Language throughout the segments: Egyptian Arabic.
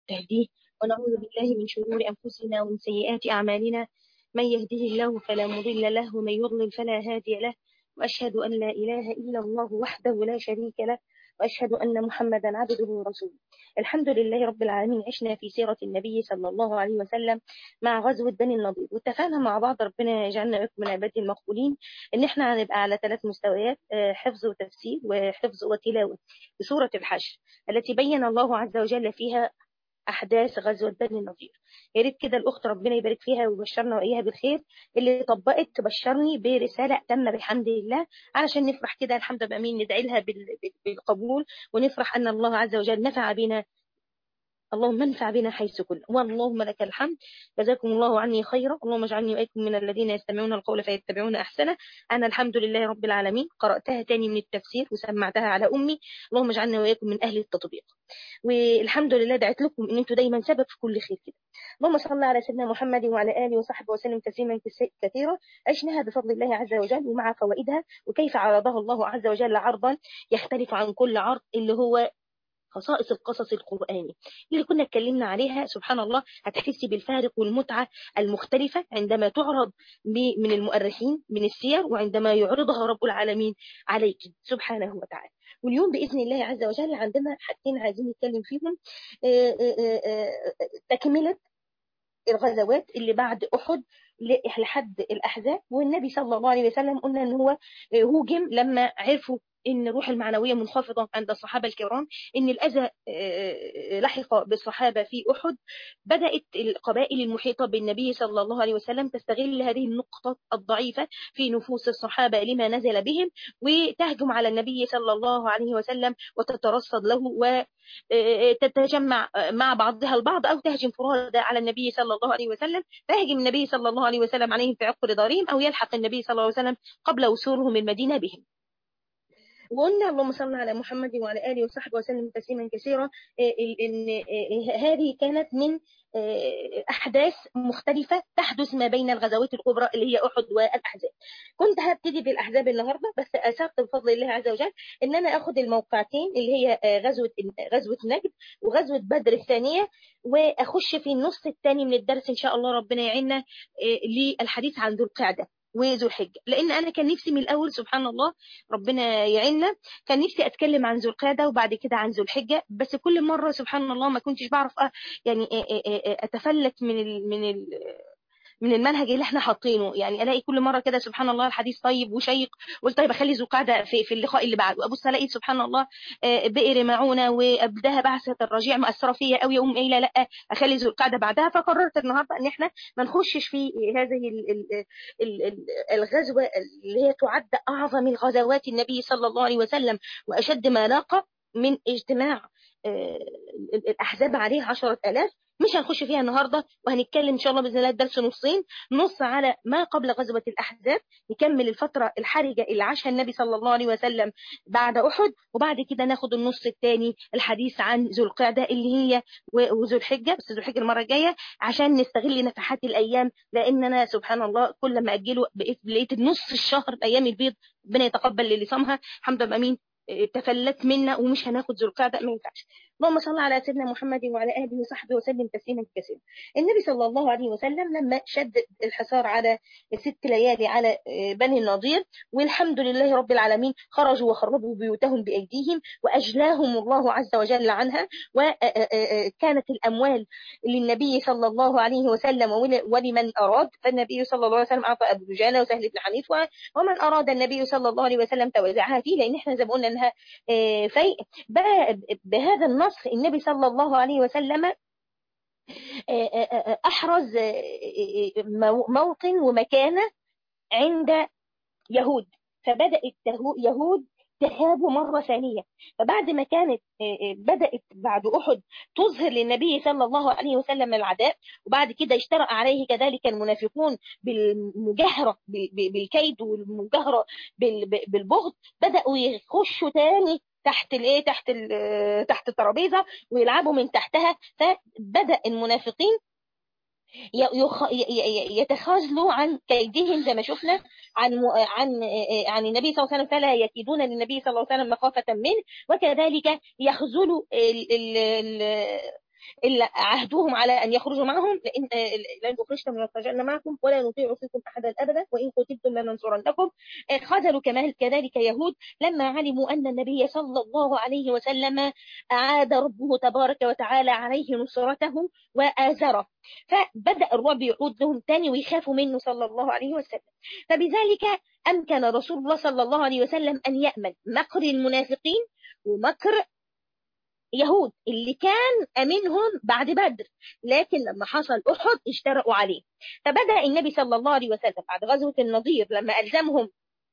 تهديه ونعوذ بالله من شرور أنفسنا ومن سيئات أعمالنا من يهده الله فلا مضل له ومن يضلل فلا هادي له وأشهد أن لا إله إلا الله وحده لا شريك له وأشهد أن محمدا عبده ورسوله الحمد لله رب العالمين عشنا في سيرة النبي صلى الله عليه وسلم مع غزوة بني النضير واتفقنا مع بعض ربنا يجعلنا وإياكم من عباده المقبولين إن إحنا هنبقى على ثلاث مستويات حفظ وتفسير وحفظ وتلاوة بسورة الحشر التي بين الله عز وجل فيها احداث غزوه بني النضير يا ريت كده الاخت ربنا يبارك فيها ويبشرنا واياها بالخير اللي طبقت تبشرني برساله تامه بحمد الله علشان نفرح كده الحمد لله امين ندعي لها بالقبول ونفرح ان الله عز وجل نفع بنا اللهم انفع بنا حيث كنا واللهم لك الحمد جزاكم الله عني خيرا اللهم اجعلني واياكم من الذين يستمعون القول فيتبعون احسنه انا الحمد لله رب العالمين قراتها تاني من التفسير وسمعتها على امي اللهم اجعلنا واياكم من اهل التطبيق والحمد لله دعيت لكم ان انتم دايما سبب في كل خير كده اللهم صل على سيدنا محمد وعلى اله وصحبه وسلم تسليما كثيرا عشناها بفضل الله عز وجل ومع فوائدها وكيف عرضها الله عز وجل عرضا يختلف عن كل عرض اللي هو خصائص القصص القرآني اللي كنا اتكلمنا عليها سبحان الله هتحسي بالفارق والمتعة المختلفة عندما تعرض من المؤرخين من السير وعندما يعرضها رب العالمين عليك سبحانه وتعالى واليوم بإذن الله عز وجل عندنا حاجتين عايزين نتكلم فيهم تكملة الغزوات اللي بعد أحد لحد الأحزاب والنبي صلى الله عليه وسلم قلنا إن هو هوجم لما عرفوا ان الروح المعنويه منخفضه عند الصحابه الكرام ان الاذى لحق بالصحابه في احد بدات القبائل المحيطه بالنبي صلى الله عليه وسلم تستغل هذه النقطه الضعيفه في نفوس الصحابه لما نزل بهم وتهجم على النبي صلى الله عليه وسلم وتترصد له وتتجمع مع بعضها البعض او تهجم فرادى على النبي صلى الله عليه وسلم فيهجم النبي صلى الله عليه وسلم عليهم في عقر دارهم او يلحق النبي صلى الله عليه وسلم قبل وصولهم المدينه بهم وقلنا اللهم صل على محمد وعلى اله وصحبه وسلم تسليما كثيرا ان هذه كانت من احداث مختلفه تحدث ما بين الغزوات الكبرى اللي هي احد والاحزاب كنت هبتدي بالاحزاب النهارده بس اثرت بفضل الله عز وجل ان انا اخد الموقعتين اللي هي غزوه غزوه نجد وغزوه بدر الثانيه واخش في النص الثاني من الدرس ان شاء الله ربنا يعيننا للحديث عن ذو القعده وذو الحجة لأن أنا كان نفسي من الأول سبحان الله ربنا يعيننا كان نفسي أتكلم عن ذو القعدة وبعد كده عن ذو الحجة بس كل مرة سبحان الله ما كنتش بعرف يعني أتفلت من ال من ال من المنهج اللي احنا حاطينه يعني الاقي كل مره كده سبحان الله الحديث طيب وشيق قلت طيب اخلي ذو قعده في, في اللقاء اللي بعده ابص الاقي سبحان الله بئر معونه وابداها بعثه الرجيع مأثره فيا قوي اقوم قايله لا اخلي ذو القعده بعدها فقررت النهارده ان احنا ما نخشش في هذه الغزوه اللي هي تعد اعظم الغزوات النبي صلى الله عليه وسلم واشد ما لاقى من اجتماع الاحزاب عليه عشرة آلاف مش هنخش فيها النهاردة وهنتكلم إن شاء الله بإذن الله الدرس نصين نص على ما قبل غزوة الأحزاب نكمل الفترة الحرجة اللي عاشها النبي صلى الله عليه وسلم بعد أحد وبعد كده ناخد النص الثاني الحديث عن ذو القعدة اللي هي وذو الحجة بس ذو الحجة المرة الجاية عشان نستغل نفحات الأيام لأن أنا سبحان الله كل ما أجله بقيت لقيت نص الشهر الأيام البيض ربنا يتقبل اللي صامها الحمد لله أمين تفلت منا ومش هناخد ذو القعده ما ينفعش اللهم صل على سيدنا محمد وعلى اله وصحبه وسلم تسليما كثيرا النبي صلى الله عليه وسلم لما شد الحصار على ست ليالي على بني النضير والحمد لله رب العالمين خرجوا وخربوا بيوتهم بايديهم واجلاهم الله عز وجل عنها وكانت الاموال للنبي صلى الله عليه وسلم ولمن اراد فالنبي صلى الله عليه وسلم اعطى ابو دجانه وسهل بن حنيف ومن اراد النبي صلى الله عليه وسلم توزعها فيه لان احنا زي ما قلنا انها فيء بهذا النص النبي صلى الله عليه وسلم احرز موطن ومكانه عند يهود فبدات يهود تهابوا مرة ثانية فبعد ما كانت بدأت بعد أحد تظهر للنبي صلى الله عليه وسلم العداء وبعد كده اشترأ عليه كذلك المنافقون بالمجاهرة بالكيد والمجاهرة بالبغض بدأوا يخشوا تاني تحت الايه تحت تحت الترابيزه ويلعبوا من تحتها فبدا المنافقين يتخاذلوا عن كيدهم زي ما شفنا عن عن عن النبي صلى الله عليه وسلم فلا يكيدون للنبي صلى الله عليه وسلم مخافة منه وكذلك يخذلوا إلا عهدوهم على أن يخرجوا معهم لأن لن أخرجتم لنخرجن معكم ولا نطيع فيكم أحدا أبدا وإن قتلتم لننصرنكم خذلوا كما كذلك يهود لما علموا أن النبي صلى الله عليه وسلم أعاد ربه تبارك وتعالى عليه نصرته وآزره فبدأ الرعب يعود لهم تاني ويخافوا منه صلى الله عليه وسلم فبذلك أمكن رسول الله صلى الله عليه وسلم أن يأمن مكر المنافقين ومكر يهود اللي كان أمنهم بعد بدر لكن لما حصل أحد اشترقوا عليه فبدأ النبي صلى الله عليه وسلم بعد غزوة النضير لما ألزمهم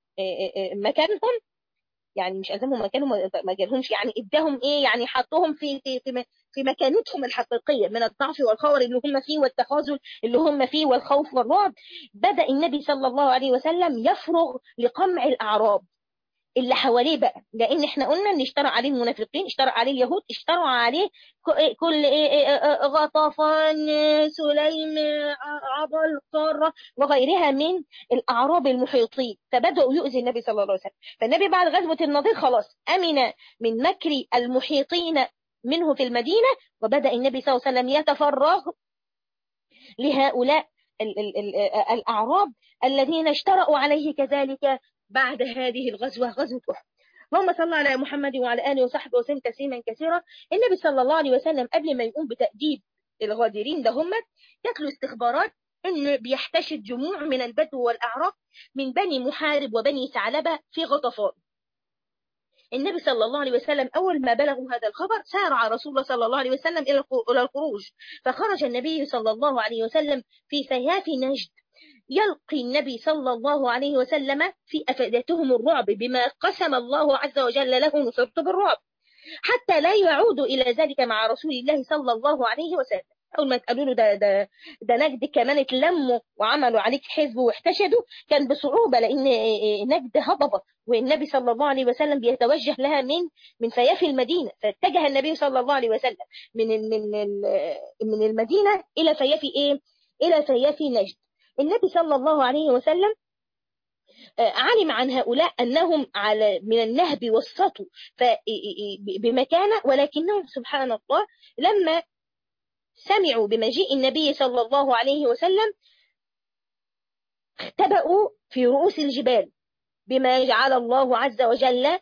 مكانهم يعني مش ألزمهم مكانهم ما جالهمش يعني اداهم ايه يعني حطهم في في في, في مكانتهم الحقيقيه من الضعف والخور اللي هم فيه والتخاذل اللي هم فيه والخوف والرعب بدا النبي صلى الله عليه وسلم يفرغ لقمع الاعراب اللي حواليه بقى لان احنا قلنا ان اشترى عليه المنافقين اشترى عليه اليهود اشتروا عليه كل غطفان سليم عضل قارة وغيرها من الاعراب المحيطين فبداوا يؤذي النبي صلى الله عليه وسلم فالنبي بعد غزوه النضير خلاص امن من مكر المحيطين منه في المدينه وبدا النبي صلى الله عليه وسلم يتفرغ لهؤلاء الاعراب الذين اشترأوا عليه كذلك بعد هذه الغزوة غزوة أحد اللهم صل على محمد وعلى آله وصحبه وسلم تسليما كثيرا النبي صلى الله عليه وسلم قبل ما يقوم بتأديب الغادرين ده هم جات له استخبارات انه بيحتشد جموع من البدو والاعراب من بني محارب وبني ثعلبه في غطفان النبي صلى الله عليه وسلم أول ما بلغوا هذا الخبر سارع رسول الله صلى الله عليه وسلم إلى الخروج فخرج النبي صلى الله عليه وسلم في سياف نجد يلقي النبي صلى الله عليه وسلم في أفئدتهم الرعب بما قسم الله عز وجل له نصرت بالرعب حتى لا يعودوا إلى ذلك مع رسول الله صلى الله عليه وسلم أول ما تقالوا له ده, ده, ده نجد كمان اتلموا وعملوا عليك حزب واحتشدوا كان بصعوبة لأن نجد هضبت والنبي صلى الله عليه وسلم بيتوجه لها من من سياف المدينة فاتجه النبي صلى الله عليه وسلم من من من المدينة إلى سياف إيه؟ إلى سياف نجد النبي صلى الله عليه وسلم علم عن هؤلاء أنهم على من النهب والسطو بمكانة ولكنهم سبحان الله لما سمعوا بمجيء النبي صلى الله عليه وسلم اختبأوا في رؤوس الجبال بما جعل الله عز وجل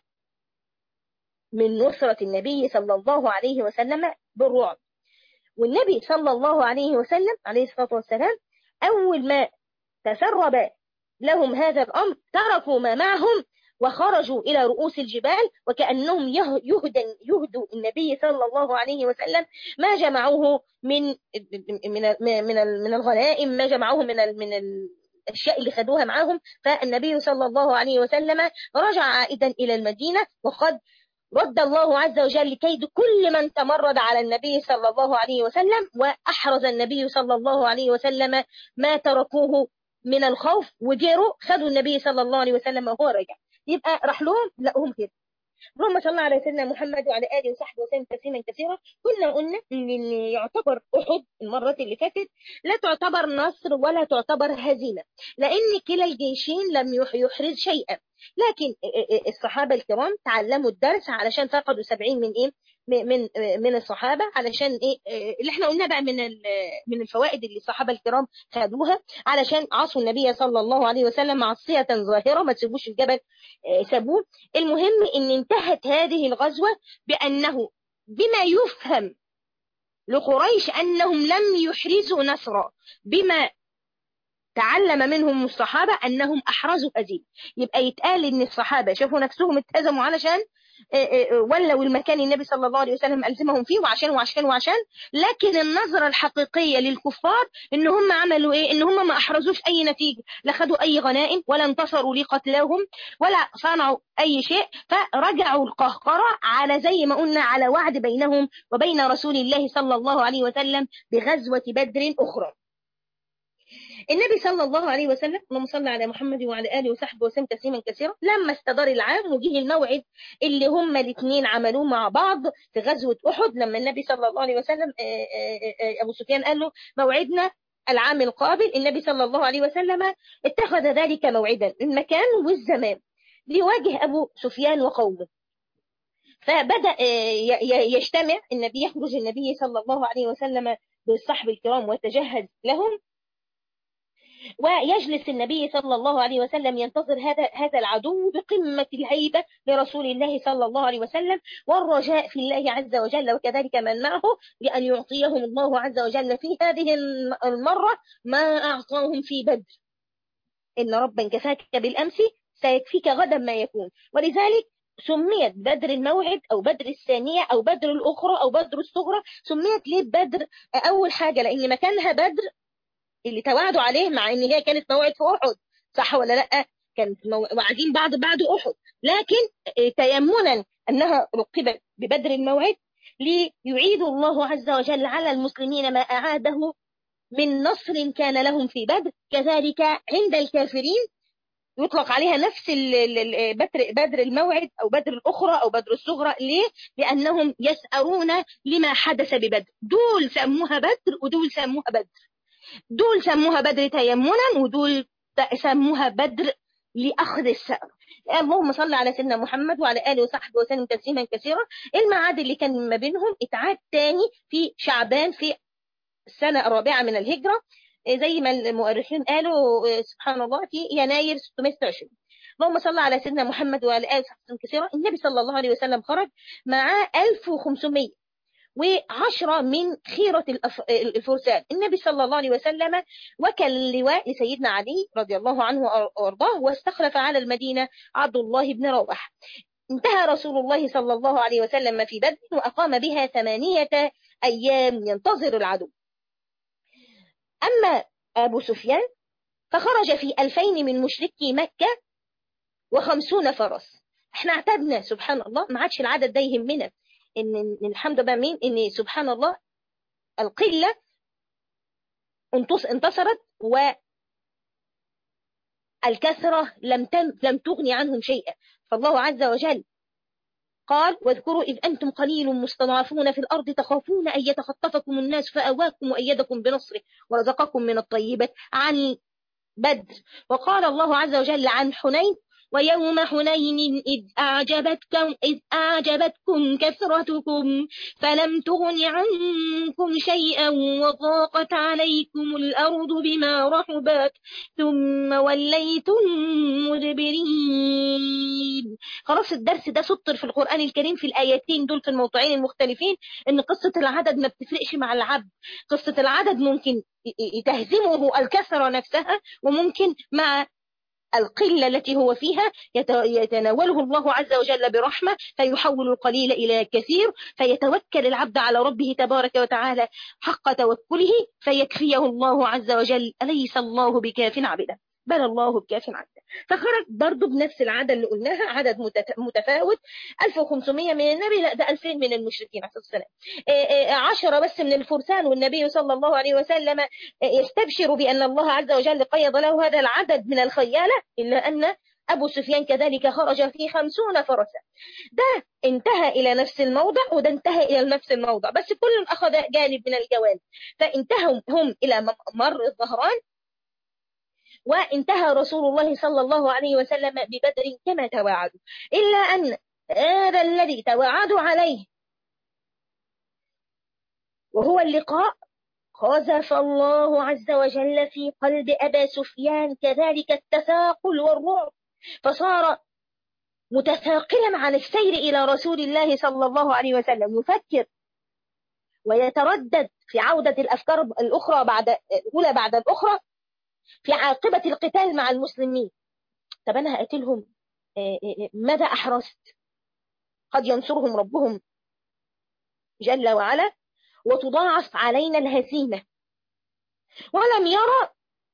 من نصرة النبي صلى الله عليه وسلم بالرعب والنبي صلى الله عليه وسلم عليه الصلاة والسلام أول ما تسرب لهم هذا الأمر تركوا ما معهم وخرجوا إلى رؤوس الجبال وكأنهم يهدى يهدوا النبي صلى الله عليه وسلم ما جمعوه من من من من الغنائم ما جمعوه من من الأشياء اللي خدوها معاهم فالنبي صلى الله عليه وسلم رجع عائدا إلى المدينة وقد رد الله عز وجل كيد كل من تمرد على النبي صلى الله عليه وسلم وأحرز النبي صلى الله عليه وسلم ما تركوه من الخوف وجيروا خدوا النبي صلى الله عليه وسلم وهو رجع يبقى راح لهم لقوهم كده اللهم صل على سيدنا محمد وعلى اله وصحبه وسلم تسليما كثيرا كنا قلنا ان يعتبر احد المرات اللي فاتت لا تعتبر نصر ولا تعتبر هزيمه لان كلا الجيشين لم يحرز شيئا لكن الصحابه الكرام تعلموا الدرس علشان فقدوا 70 من ايه من من الصحابه علشان ايه اللي احنا قلنا بقى من من الفوائد اللي الصحابه الكرام خدوها علشان عصوا النبي صلى الله عليه وسلم معصيه ظاهره ما تسيبوش الجبل سابوه المهم ان انتهت هذه الغزوه بانه بما يفهم لقريش انهم لم يحرزوا نصرا بما تعلم منهم الصحابة أنهم أحرزوا هزيمة يبقى يتقال إن الصحابة شافوا نفسهم اتهزموا علشان ولوا المكان النبي صلى الله عليه وسلم ألزمهم فيه وعشان وعشان وعشان لكن النظرة الحقيقية للكفار إن هم عملوا إيه إن هم ما أحرزوش أي نتيجة لا خدوا أي غنائم ولا انتصروا لقتلاهم ولا صنعوا أي شيء فرجعوا القهقرة على زي ما قلنا على وعد بينهم وبين رسول الله صلى الله عليه وسلم بغزوة بدر أخرى النبي صلى الله عليه وسلم اللهم صل على محمد وعلى اله وصحبه وسلم تسليما كثيرا لما استدار العام وجه الموعد اللي هم الاثنين عملوه مع بعض في غزوه احد لما النبي صلى الله عليه وسلم ابو سفيان قال له موعدنا العام القابل النبي صلى الله عليه وسلم اتخذ ذلك موعدا المكان والزمان ليواجه ابو سفيان وقومه فبدأ يجتمع النبي يخرج النبي صلى الله عليه وسلم بالصحب الكرام وتجهز لهم ويجلس النبي صلى الله عليه وسلم ينتظر هذا هذا العدو بقمة الهيبة لرسول الله صلى الله عليه وسلم والرجاء في الله عز وجل وكذلك من معه بأن يعطيهم الله عز وجل في هذه المرة ما أعطاهم في بدر إن ربا كفاك بالأمس سيكفيك غدا ما يكون ولذلك سميت بدر الموعد أو بدر الثانية أو بدر الأخرى أو بدر الصغرى سميت ليه بدر أول حاجة لأن مكانها بدر اللي توعدوا عليه مع ان هي كانت موعد في احد صح ولا لا كانت واعدين بعض بعد احد لكن تيمنا انها رقبت ببدر الموعد ليعيد الله عز وجل على المسلمين ما اعاده من نصر كان لهم في بدر كذلك عند الكافرين يطلق عليها نفس بدر بدر الموعد او بدر الاخرى او بدر الصغرى ليه؟ لانهم يسأرون لما حدث ببدر دول سموها بدر ودول سموها بدر دول سموها بدر تيمنا ودول سموها بدر لأخذ السأر اللهم صل على سيدنا محمد وعلى آله وصحبه وسلم تسليما كثيرا الميعاد اللي كان ما بينهم اتعاد تاني في شعبان في السنة الرابعة من الهجرة زي ما المؤرخين قالوا سبحان الله في يناير 626 اللهم صل على سيدنا محمد وعلى آله وصحبه وسلم كثيرا النبي صلى الله عليه وسلم خرج معاه 1500 وعشرة من خيرة الفرسان النبي صلى الله عليه وسلم وكل اللواء لسيدنا علي رضي الله عنه وارضاه واستخلف على المدينة عبد الله بن رواح انتهى رسول الله صلى الله عليه وسلم في بدر وأقام بها ثمانية أيام ينتظر العدو أما أبو سفيان فخرج في ألفين من مشركي مكة وخمسون فرس احنا اعتدنا سبحان الله ما عادش العدد ده يهمنا ان الحمد لله مين ان سبحان الله القله انتصرت والكثره لم لم تغني عنهم شيئا فالله عز وجل قال واذكروا إذ أنتم قليل مستضعفون في الأرض تخافون أن يتخطفكم الناس فأواكم وأيدكم بنصره ورزقكم من الطيبات عن بدر وقال الله عز وجل عن حنين ويوم حنين إذ أعجبتكم, إذ أعجبتكم كثرتكم فلم تغن عنكم شيئا وضاقت عليكم الأرض بما رحبت ثم وليتم مدبرين خلاص الدرس ده سطر في القرآن الكريم في الآيتين دول في الموضوعين المختلفين إن قصة العدد ما بتفرقش مع العبد قصة العدد ممكن تهزمه الكثرة نفسها وممكن مع القلة التي هو فيها يتناوله الله عز وجل برحمة فيحول القليل إلى كثير فيتوكل العبد على ربه تبارك وتعالى حق توكله فيكفيه الله عز وجل أليس الله بكاف عبده بل الله بكاف عبده فخرج برضه بنفس العدد اللي قلناها عدد متفاوت 1500 من النبي لا ده 2000 من المشركين عليه الصلاه والسلام 10 بس من الفرسان والنبي صلى الله عليه وسلم يستبشر بان الله عز وجل قيض له هذا العدد من الخياله الا ان أبو سفيان كذلك خرج في خمسون فرسا ده انتهى إلى نفس الموضع وده انتهى إلى نفس الموضع بس كل أخذ جانب من الجوانب فانتهوا هم إلى مر الظهران وانتهى رسول الله صلى الله عليه وسلم ببدر كما توعدوا إلا أن هذا الذي توعدوا عليه وهو اللقاء قذف الله عز وجل في قلب أبا سفيان كذلك التثاقل والرعب فصار متثاقلا عن السير إلى رسول الله صلى الله عليه وسلم يفكر ويتردد في عودة الأفكار الأخرى بعد الأولى بعد الأخرى في عاقبة القتال مع المسلمين طب أنا هقتلهم ماذا أحرزت قد ينصرهم ربهم جل وعلا وتضاعف علينا الهزيمة ولم يرى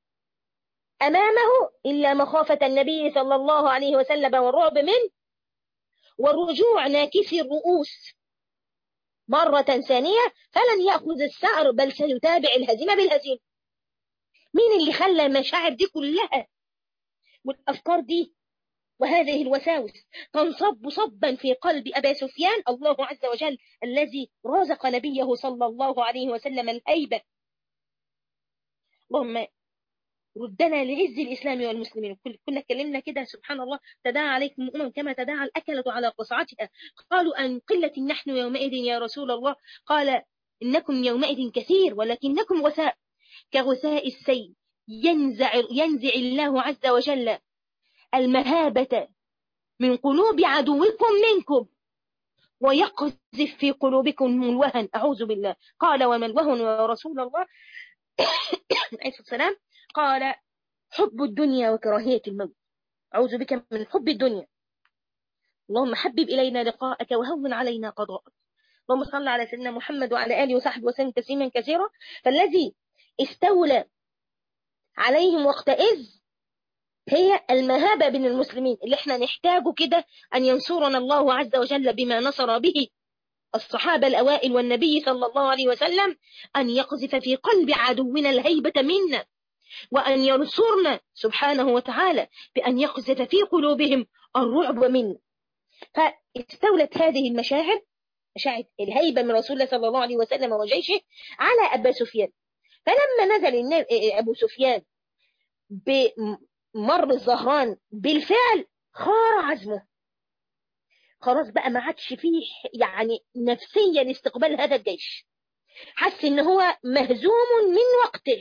أمامه إلا مخافة النبي صلى الله عليه وسلم والرعب منه والرجوع ناكسي الرؤوس مرة ثانية فلن يأخذ السعر بل سيتابع الهزيمة بالهزيمة مين اللي خلى المشاعر دي كلها والأفكار دي وهذه الوساوس تنصب صبا في قلب أبا سفيان الله عز وجل الذي رزق نبيه صلى الله عليه وسلم الهيبة اللهم ردنا لعز الإسلام والمسلمين كنا اتكلمنا كده سبحان الله تداعى عليكم الأمم كما تداعى الأكلة على قصعتها قالوا أن قلة نحن يومئذ يا رسول الله قال إنكم يومئذ كثير ولكنكم غثاء كغثاء السيل ينزع, ينزع الله عز وجل المهابة من قلوب عدوكم منكم ويقذف في قلوبكم الوهن أعوذ بالله قال وما الوهن يا رسول الله عليه السلام قال حب الدنيا وكراهية الموت أعوذ بك من حب الدنيا اللهم حبب إلينا لقاءك وهون علينا قضاءك اللهم صل على سيدنا محمد وعلى آله وصحبه وسلم تسليما كثيرا فالذي استولى عليهم وقتئذ هي المهابة بين المسلمين اللي احنا نحتاجه كده أن ينصرنا الله عز وجل بما نصر به الصحابة الأوائل والنبي صلى الله عليه وسلم أن يقذف في قلب عدونا الهيبة منا وأن ينصرنا سبحانه وتعالى بأن يقذف في قلوبهم الرعب منا فاستولت هذه المشاعر مشاعر الهيبة من رسول الله صلى الله عليه وسلم وجيشه على أبا سفيان فلما نزل أبو سفيان بمر الظهران بالفعل خار عزمه خلاص بقى ما عادش فيه يعني نفسيا استقبال هذا الجيش حس ان هو مهزوم من وقته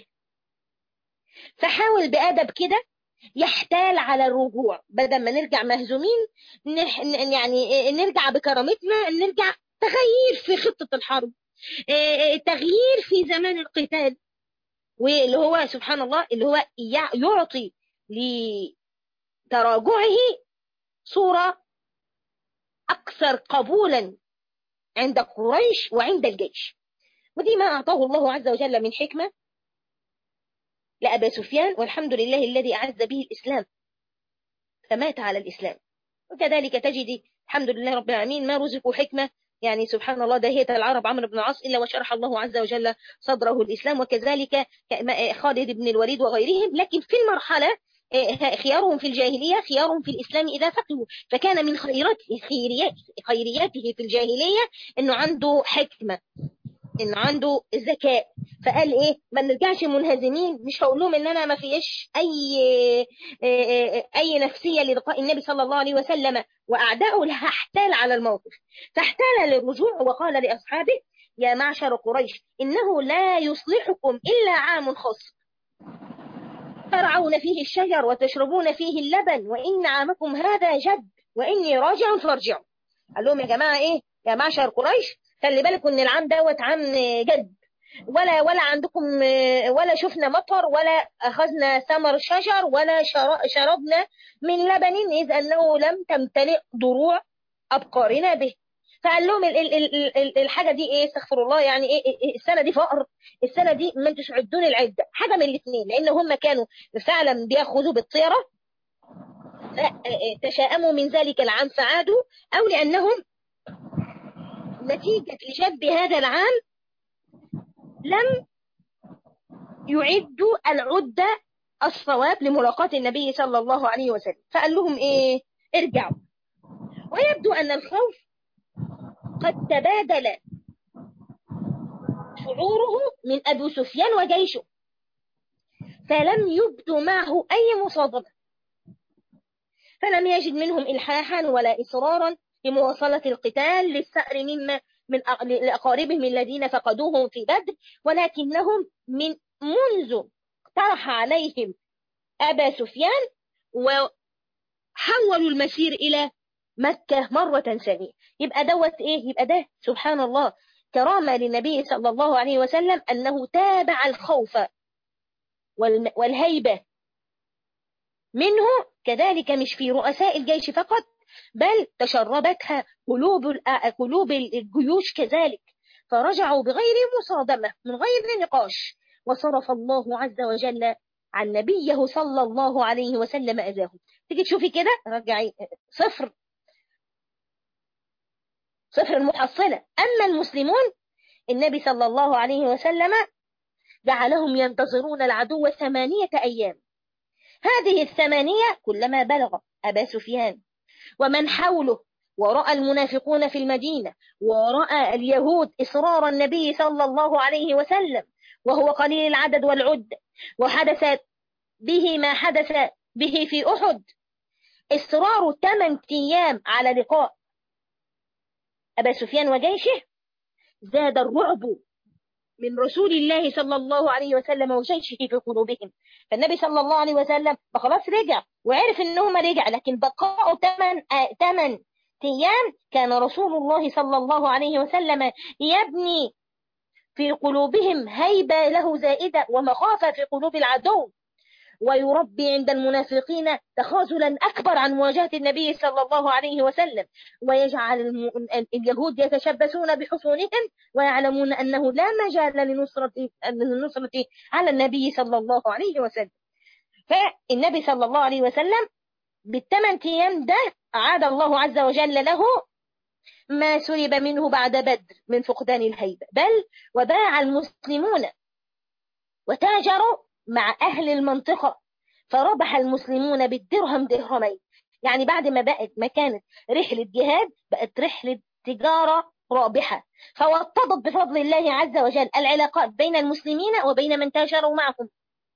فحاول بأدب كده يحتال على الرجوع بدل ما نرجع مهزومين يعني نرجع بكرامتنا نرجع تغيير في خطة الحرب تغيير في زمان القتال واللي هو سبحان الله اللي هو يعطي لتراجعه صورة أكثر قبولا عند قريش وعند الجيش ودي ما أعطاه الله عز وجل من حكمة لأبا سفيان والحمد لله الذي أعز به الإسلام فمات على الإسلام وكذلك تجد الحمد لله رب العالمين ما رزقوا حكمة يعني سبحان الله دهية العرب عمرو بن العاص إلا وشرح الله عز وجل صدره الإسلام وكذلك خالد بن الوليد وغيرهم لكن في المرحلة خيارهم في الجاهلية خيارهم في الإسلام إذا فقهوا فكان من خيرته خيرياته في الجاهلية أنه عنده حكمة انه عنده ذكاء فقال ايه ما نرجعش منهزمين مش هقول لهم ان انا ما فيش اي اي نفسيه للقاء النبي صلى الله عليه وسلم واعدائه هحتال على الموقف فاحتال للرجوع وقال لاصحابه يا معشر قريش انه لا يصلحكم الا عام خاص ترعون فيه الشجر وتشربون فيه اللبن وان عامكم هذا جد واني راجع فارجعوا قال لهم يا جماعه ايه يا معشر قريش خلي بالكم ان العام دوت عام جد ولا ولا عندكم ولا شفنا مطر ولا اخذنا ثمر شجر ولا شربنا من لبن اذ انه لم تمتلئ ضروع ابقارنا به فقال لهم ال ال ال الحاجه دي ايه استغفر الله يعني ايه السنه دي فقر السنه دي ما انتوش عدون العده حاجه من الاثنين لان هم كانوا فعلا بياخذوا بالطيره تشاءموا من ذلك العام فعادوا او لانهم نتيجة لجد هذا العام لم يعدوا العدة الصواب لملاقاة النبي صلى الله عليه وسلم فقال لهم ايه ارجعوا ويبدو ان الخوف قد تبادل شعوره من ابو سفيان وجيشه فلم يبدو معه اي مصادمة فلم يجد منهم الحاحا ولا اصرارا لمواصلة القتال للسأر مما من لأقاربهم الذين فقدوهم في بدر ولكنهم من منذ طرح عليهم أبا سفيان وحولوا المسير إلى مكة مرة ثانية يبقى دوت إيه يبقى ده سبحان الله كرامة للنبي صلى الله عليه وسلم أنه تابع الخوف والهيبة منه كذلك مش في رؤساء الجيش فقط بل تشربتها قلوب قلوب الجيوش كذلك فرجعوا بغير مصادمة من غير نقاش وصرف الله عز وجل عن نبيه صلى الله عليه وسلم أذاهم تيجي تشوفي كده رجعي صفر صفر المحصلة أما المسلمون النبي صلى الله عليه وسلم جعلهم ينتظرون العدو ثمانية أيام هذه الثمانية كلما بلغ أبا سفيان ومن حوله ورأى المنافقون في المدينة ورأى اليهود إصرار النبي صلى الله عليه وسلم وهو قليل العدد والعد وحدث به ما حدث به في أحد إصرار ثمان أيام على لقاء أبا سفيان وجيشه زاد الرعب من رسول الله صلى الله عليه وسلم وجيشه في قلوبهم فالنبي صلى الله عليه وسلم خلاص رجع وعرف ان هم رجع لكن بقاء ثمان ثمان ايام كان رسول الله صلى الله عليه وسلم يبني في قلوبهم هيبة له زائدة ومخافة في قلوب العدو ويربي عند المنافقين تخاذلا أكبر عن مواجهة النبي صلى الله عليه وسلم ويجعل اليهود يتشبثون بحصونهم ويعلمون أنه لا مجال لنصرة, للنصرة على النبي صلى الله عليه وسلم فالنبي صلى الله عليه وسلم بالثمان أيام ده أعاد الله عز وجل له ما سلب منه بعد بدر من فقدان الهيبة بل وباع المسلمون وتاجروا مع أهل المنطقة فربح المسلمون بالدرهم درهمين يعني بعد ما بقت ما كانت رحلة جهاد بقت رحلة تجارة رابحة فوطدت بفضل الله عز وجل العلاقات بين المسلمين وبين من تاجروا معهم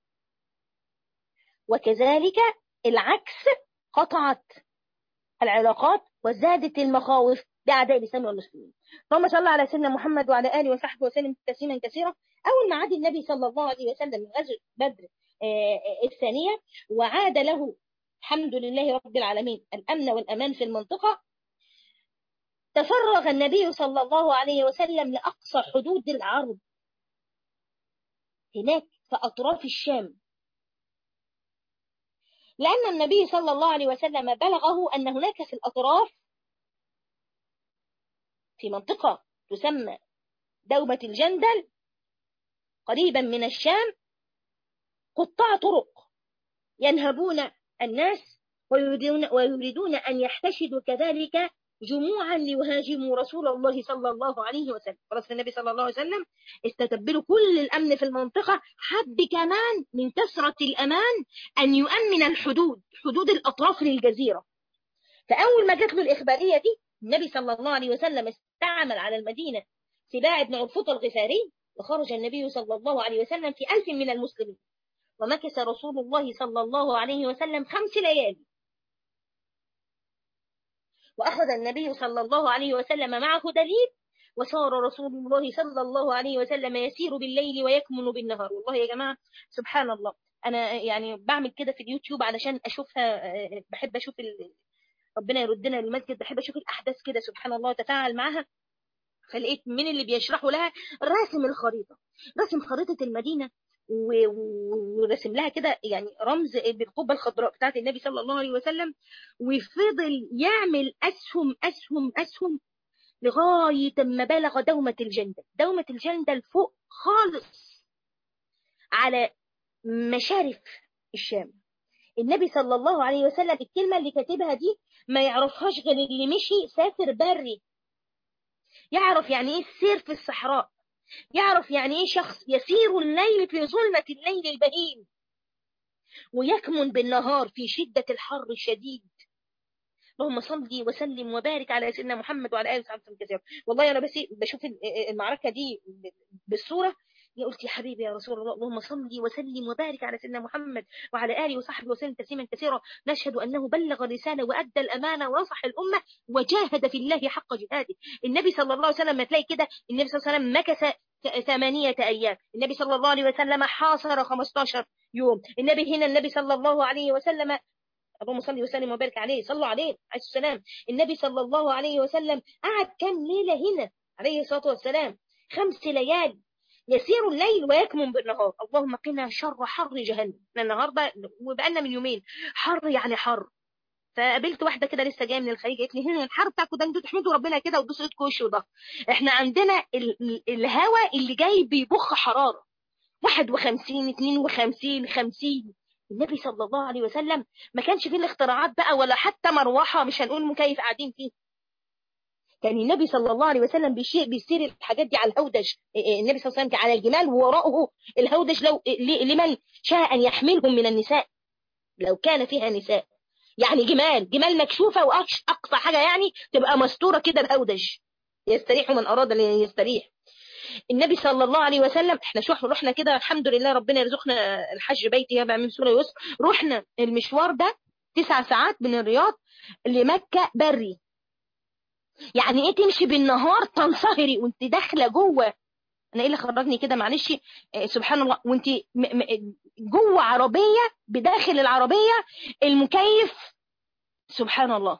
وكذلك العكس قطعت العلاقات وزادت المخاوف بأعداء الإسلام والمسلمين اللهم صل على سيدنا محمد وعلى آله وصحبه وسلم تسليما كثيرا أول ما عاد النبي صلى الله عليه وسلم من غزوة بدر الثانية وعاد له الحمد لله رب العالمين الأمن والأمان في المنطقة تفرغ النبي صلى الله عليه وسلم لأقصى حدود العرب هناك في أطراف الشام لأن النبي صلى الله عليه وسلم بلغه أن هناك في الأطراف في منطقة تسمى دومة الجندل قريبا من الشام قطاع طرق ينهبون الناس ويريدون, ويريدون أن يحتشدوا كذلك جموعا ليهاجموا رسول الله صلى الله عليه وسلم خلاص النبي صلى الله عليه وسلم استتبلوا كل الأمن في المنطقة حب كمان من كثرة الأمان أن يؤمن الحدود حدود الأطراف للجزيرة فأول ما جات له الإخبارية دي النبي صلى الله عليه وسلم استعمل على المدينة سباع بن عرفوط الغفاري وخرج النبي صلى الله عليه وسلم في ألف من المسلمين ومكث رسول الله صلى الله عليه وسلم خمس ليالي وأخذ النبي صلى الله عليه وسلم معه دليل وصار رسول الله صلى الله عليه وسلم يسير بالليل ويكمن بالنهار والله يا جماعة سبحان الله أنا يعني بعمل كده في اليوتيوب علشان أشوفها بحب أشوف ال... ربنا يردنا للمسجد بحب أشوف الأحداث كده سبحان الله وتفاعل معها فلقيت من اللي بيشرحوا لها راسم الخريطة راسم خريطة المدينة ورسم لها كده يعني رمز بالقبة الخضراء بتاعت النبي صلى الله عليه وسلم وفضل يعمل أسهم أسهم أسهم لغاية ما بلغ دومة الجندل دومة الجندل فوق خالص على مشارف الشام النبي صلى الله عليه وسلم الكلمة اللي كاتبها دي ما يعرفهاش غير اللي مشي سافر بري يعرف يعني ايه السير في الصحراء يعرف يعني ايه شخص يسير الليل في ظلمة الليل البهيم ويكمن بالنهار في شدة الحر الشديد اللهم صل وسلم وبارك على سيدنا محمد وعلى اله وصحبه وسلم والله انا بس بشوف المعركه دي بالصوره قلت يا حبيبي يا رسول الله اللهم صل وسلم وبارك على سيدنا محمد وعلى اله وصحبه وسلم تسليما كثيرا نشهد انه بلغ الرساله وادى الامانه ونصح الامه وجاهد في الله حق جهاده النبي صلى الله عليه وسلم ما تلاقي كده النبي صلى الله عليه وسلم مكث ثمانية أيام النبي صلى الله عليه وسلم حاصر 15 يوم النبي هنا النبي صلى الله عليه وسلم اللهم صل وسلم وبارك عليه صلوا عليه عليه السلام النبي صلى الله عليه وسلم قعد كم ليلة هنا عليه الصلاة والسلام خمس ليالي يسير الليل ويكمن بالنهار اللهم قنا شر حر جهنم النهارده وبقالنا من يومين حر يعني حر فقابلت واحده كده لسه جايه من الخليج قالت لي هنا الحر بتاعكم ده انتوا تحمدوا ربنا كده وتبوسوا ايدكم وش وضهر احنا عندنا الهواء اللي جاي بيبخ حراره 51 52 50 النبي صلى الله عليه وسلم ما كانش فيه الاختراعات بقى ولا حتى مروحه مش هنقول مكيف قاعدين فيه كان النبي صلى الله عليه وسلم بيشير بيسير الحاجات دي على الهودج النبي صلى الله عليه وسلم على الجمال ووراءه الهودج لو لمن شاء ان يحملهم من النساء لو كان فيها نساء يعني جمال جمال مكشوفه واقصى حاجه يعني تبقى مستوره كده بهودج يستريح من اراد ان يستريح النبي صلى الله عليه وسلم احنا شو رحنا كده الحمد لله ربنا يرزقنا الحج بيتي يابع من سورة يسر رحنا المشوار ده تسع ساعات من الرياض لمكة بري يعني ايه تمشي بالنهار تنصهري وانت داخله جوه انا ايه اللي خرجني كده معلش اه سبحان الله وانت جوه عربيه بداخل العربيه المكيف سبحان الله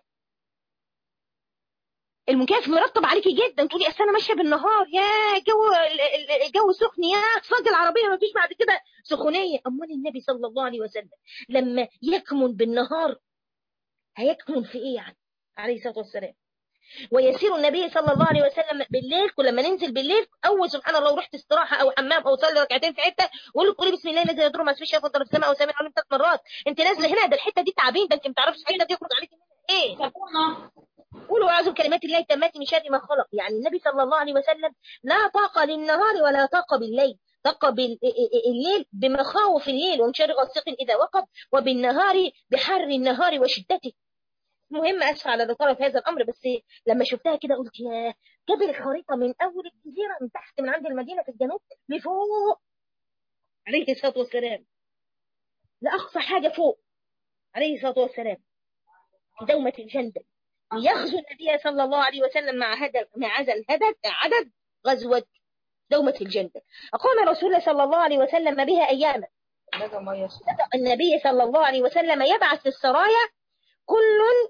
المكيف مرطب عليكي جدا تقولي اصل انا ماشيه بالنهار يا جو الجو سخن يا اقتصاد العربيه ما فيش بعد كده سخونيه امال النبي صلى الله عليه وسلم لما يكمن بالنهار هيكمن في ايه يعني عليه الصلاه والسلام ويسير النبي صلى الله عليه وسلم بالليل كل ما ننزل بالليل اول سبحان الله رحت استراحه او حمام او صلي ركعتين في حته واقول له قولي بسم الله الذي يضر ما فيش يفضل السماء او سامع عليهم ثلاث مرات انت نازله هنا ده الحته دي تعبين ده انت ما تعرفش الحته دي يخرج عليك ايه قولوا اعوذ بكلمات الله التامات من شر ما خلق يعني النبي صلى الله عليه وسلم لا طاقه للنهار ولا طاقه بالليل طاقه بالليل بمخاوف الليل ومن شر غاسق اذا وقب وبالنهار بحر النهار وشدته مهم اسف على الاطاله في هذا الامر بس لما شفتها كده قلت يا جاب الخريطه من اول الجزيره من تحت من عند المدينه في الجنوب لفوق عليه الصلاه والسلام لاقصى حاجه فوق عليه الصلاه والسلام في دومه الجندل ليغزو النبي صلى الله عليه وسلم مع هذا مع هذا الهدد عدد غزوه دومه الجندل اقام رسول الله صلى الله عليه وسلم بها اياما النبي صلى الله عليه وسلم يبعث السرايا كل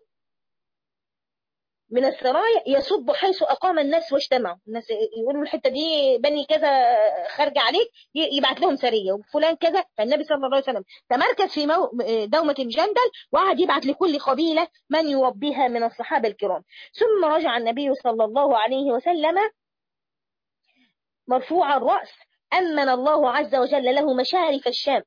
من السرايا يصب حيث أقام الناس واجتمعوا الناس يقولوا الحتة دي بني كذا خارجة عليك يبعت لهم سرية وفلان كذا فالنبي صلى الله عليه وسلم تمركز في دومة الجندل وقعد يبعت لكل قبيلة من يوبيها من الصحابة الكرام ثم رجع النبي صلى الله عليه وسلم مرفوع الرأس أمن الله عز وجل له مشارف الشام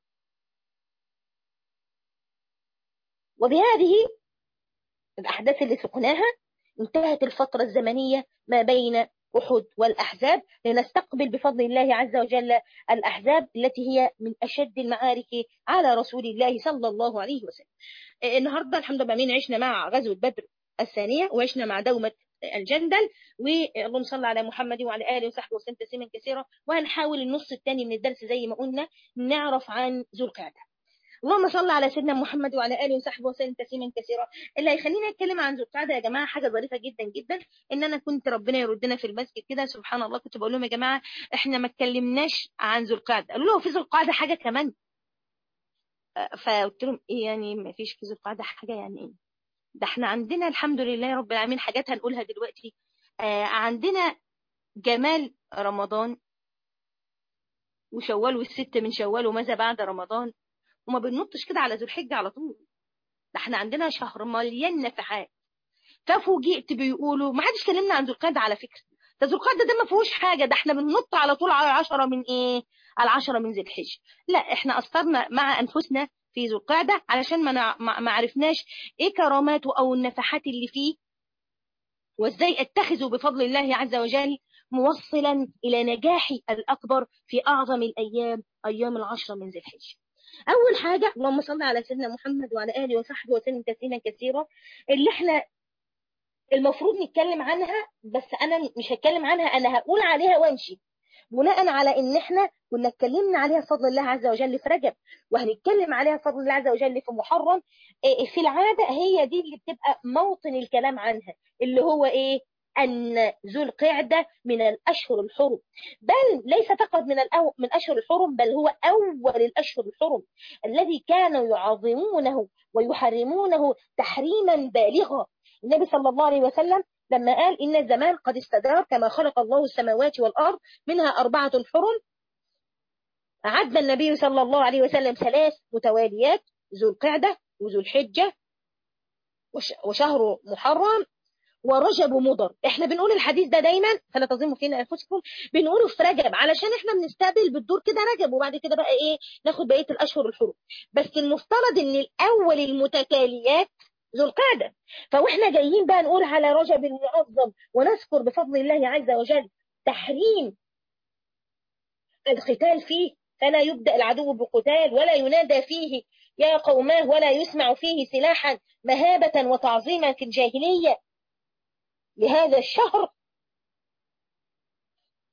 وبهذه الأحداث اللي سقناها انتهت الفترة الزمنية ما بين أحد والأحزاب لنستقبل بفضل الله عز وجل الأحزاب التي هي من أشد المعارك على رسول الله صلى الله عليه وسلم النهاردة الحمد لله من عشنا مع غزوة بدر الثانية وعشنا مع دومة الجندل واللهم صل على محمد وعلى آله وصحبه وسلم تسليما كثيرا وهنحاول النص الثاني من الدرس زي ما قلنا نعرف عن ذو القعده اللهم صل على سيدنا محمد وعلى اله وصحبه وسلم تسليما كثيرا اللي هيخليني اتكلم عن ذو القعده يا جماعه حاجه ظريفه جدا جدا ان انا كنت ربنا يردنا في المسجد كده سبحان الله كنت بقول لهم يا جماعه احنا ما اتكلمناش عن ذو القعده قالوا له في ذو القعده حاجه كمان فقلت لهم ايه يعني ما فيش في ذو القعده حاجه يعني ايه ده احنا عندنا الحمد لله رب العالمين حاجات هنقولها دلوقتي آه عندنا جمال رمضان وشوال والست من شوال وماذا بعد رمضان وما بننطش كده على ذو الحجة على طول ده احنا عندنا شهر مليان نفحات ففوجئت بيقولوا ما حدش كلمنا عن ذو القعده على فكره ده ذو القعده ده ما فيهوش حاجه ده احنا بننط على طول على عشرة من ايه على عشرة من ذي الحجه لا احنا قصرنا مع انفسنا في ذو القعده علشان ما ما عرفناش ايه كراماته او النفحات اللي فيه وازاي اتخذه بفضل الله عز وجل موصلا الى نجاحي الاكبر في اعظم الايام ايام العشره من ذي الحجه اول حاجه اللهم صل على سيدنا محمد وعلى اله وصحبه وسلم تسليما كثيرا اللي احنا المفروض نتكلم عنها بس انا مش هتكلم عنها انا هقول عليها وامشي بناء على ان احنا كنا اتكلمنا عليها بفضل الله عز وجل في رجب وهنتكلم عليها بفضل الله عز وجل في محرم في العاده هي دي اللي بتبقى موطن الكلام عنها اللي هو ايه أن ذو القعدة من الأشهر الحرم بل ليس فقط من الأو... من أشهر الحرم بل هو أول الأشهر الحرم الذي كانوا يعظمونه ويحرمونه تحريما بالغا النبي صلى الله عليه وسلم لما قال إن الزمان قد استدار كما خلق الله السماوات والأرض منها أربعة حرم عد النبي صلى الله عليه وسلم ثلاث متواليات ذو القعدة وذو الحجة وشهر محرم ورجب مضر احنا بنقول الحديث ده دايما فلا تظلموا فينا انفسكم بنقوله في رجب علشان احنا بنستقبل بالدور كده رجب وبعد كده بقى ايه ناخد بقيه الاشهر الحرم بس المفترض ان الاول المتتاليات ذو القعده فاحنا جايين بقى نقول على رجب المعظم ونذكر بفضل الله عز وجل تحريم القتال فيه فلا يبدا العدو بقتال ولا ينادى فيه يا قوماه ولا يسمع فيه سلاحا مهابه وتعظيما في الجاهليه لهذا الشهر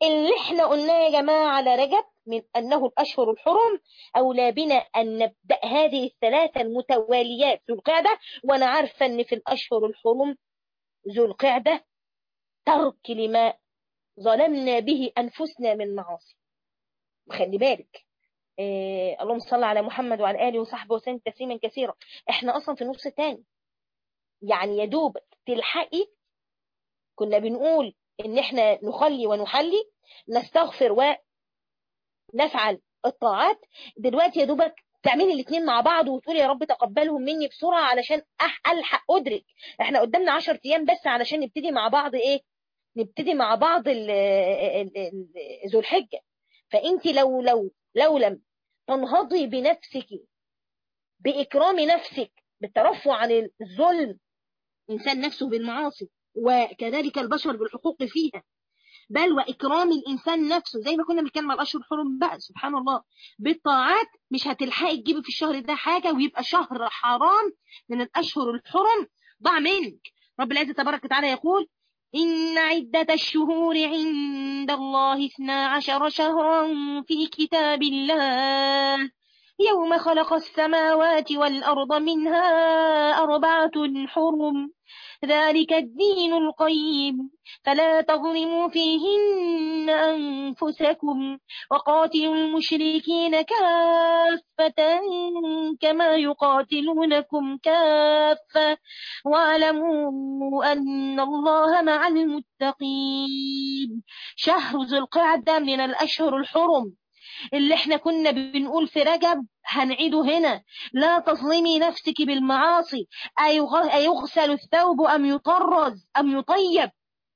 اللي احنا قلناه يا جماعة على رجب من أنه الأشهر الحرم أولى بنا أن نبدأ هذه الثلاثة المتواليات ذو القعدة وأنا عارفة أن في الأشهر الحرم ذو القعدة ترك لما ظلمنا به أنفسنا من معاصي وخلي بالك إيه اللهم صل على محمد وعلى آله وصحبه وسلم تسليما كثيرا احنا أصلا في النص الثاني يعني يا دوب تلحقي كنا بنقول ان احنا نخلي ونحلي نستغفر ونفعل الطاعات دلوقتي يا دوبك تعملي الاثنين مع بعض وتقولي يا رب تقبلهم مني بسرعه علشان الحق ادرك احنا قدامنا 10 ايام بس علشان نبتدي مع بعض ايه نبتدي مع بعض ذو الحجه فانت لو لو لو لم تنهضي بنفسك باكرام نفسك بالترفع عن الظلم انسان نفسه بالمعاصي وكذلك البشر بالحقوق فيها بل وإكرام الإنسان نفسه زي ما كنا بنتكلم على الأشهر الحرم بقى سبحان الله بالطاعات مش هتلحقي تجيبي في الشهر ده حاجة ويبقى شهر حرام من الأشهر الحرم ضاع منك رب العزة تبارك وتعالى يقول إن عدة الشهور عند الله اثنا عشر شهرا في كتاب الله يوم خلق السماوات والأرض منها أربعة حرم ذلك الدين القيم فلا تظلموا فيهن أنفسكم وقاتلوا المشركين كافة كما يقاتلونكم كافة واعلموا أن الله مع المتقين شهر ذو القعدة من الأشهر الحرم اللي احنا كنا بنقول في رجب هنعيده هنا لا تظلمي نفسك بالمعاصي أيغسل الثوب أم يطرز أم يطيب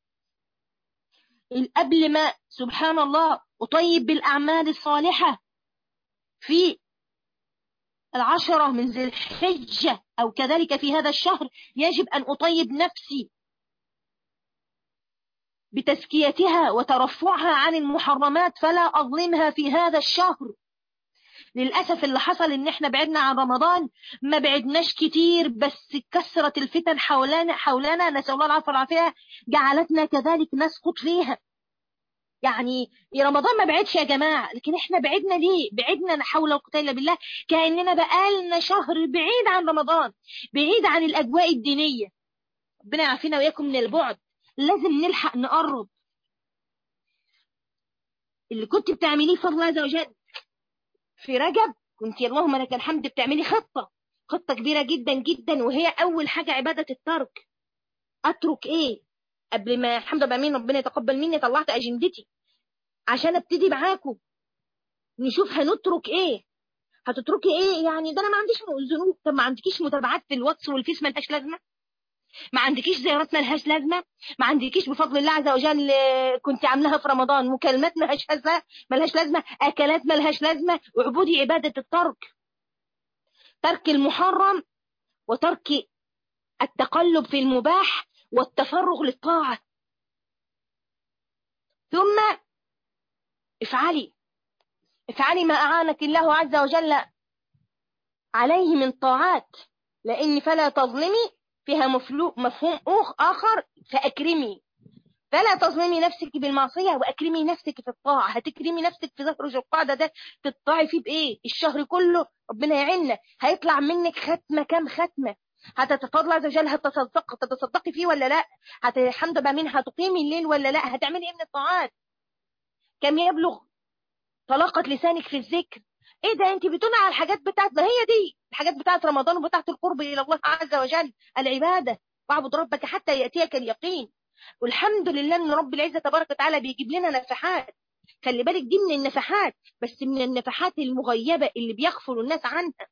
قبل ما سبحان الله أطيب بالأعمال الصالحة في العشرة من ذي الحجة أو كذلك في هذا الشهر يجب أن أطيب نفسي بتزكيتها وترفعها عن المحرمات فلا أظلمها في هذا الشهر للأسف اللي حصل إن إحنا بعدنا عن رمضان ما بعدناش كتير بس كثرة الفتن حولنا حولنا نسأل الله العافية والعافية جعلتنا كذلك نسقط فيها يعني رمضان ما بعدش يا جماعة لكن إحنا بعدنا ليه بعدنا حول القتال إلا بالله كأننا بقالنا شهر بعيد عن رمضان بعيد عن الأجواء الدينية ربنا يعافينا وإياكم من البعد لازم نلحق نقرب اللي كنت بتعمليه فضل الله عز وجل في رجب كنت اللهم لك الحمد بتعملي خطة خطة كبيرة جدا جدا وهي أول حاجة عبادة الترك أترك إيه قبل ما الحمد لله مين ربنا يتقبل مني طلعت أجندتي عشان ابتدي معاكم نشوف هنترك إيه هتتركي إيه يعني ده أنا ما عنديش ذنوب طب ما عندكيش متابعات في الواتس والفيس ملهاش لازمة ما عندكيش زيارات ملهاش لازمة ما عندكيش بفضل الله عز وجل كنت عاملاها في رمضان مكالمات ملهاش لازمة ملهاش لازمة أكلات ملهاش لازمة وعبودي عبادة الترك ترك المحرم وترك التقلب في المباح والتفرغ للطاعة ثم افعلي افعلي ما أعانك الله عز وجل عليه من طاعات لأن فلا تظلمي فيها مفهوم آخر فأكرمي فلا تظلمي نفسك بالمعصية وأكرمي نفسك في الطاعة هتكرمي نفسك في ظهر القاعدة ده تطلعي فيه بإيه الشهر كله ربنا يعيننا هيطلع منك ختمة كام ختمة هتتفضل عز وجل هتتصدق تتصدقي فيه ولا لا الحمد لله مين هتقيمي الليل ولا لا هتعملي ايه من الطاعات كم يبلغ طلاقة لسانك في الذكر ايه ده انت بتقولي على الحاجات بتاعت ما هي دي الحاجات بتاعت رمضان وبتاعت القرب الى الله عز وجل العباده واعبد ربك حتى ياتيك اليقين والحمد لله ان رب العزه تبارك وتعالى بيجيب لنا نفحات خلي بالك دي من النفحات بس من النفحات المغيبه اللي بيغفل الناس عنها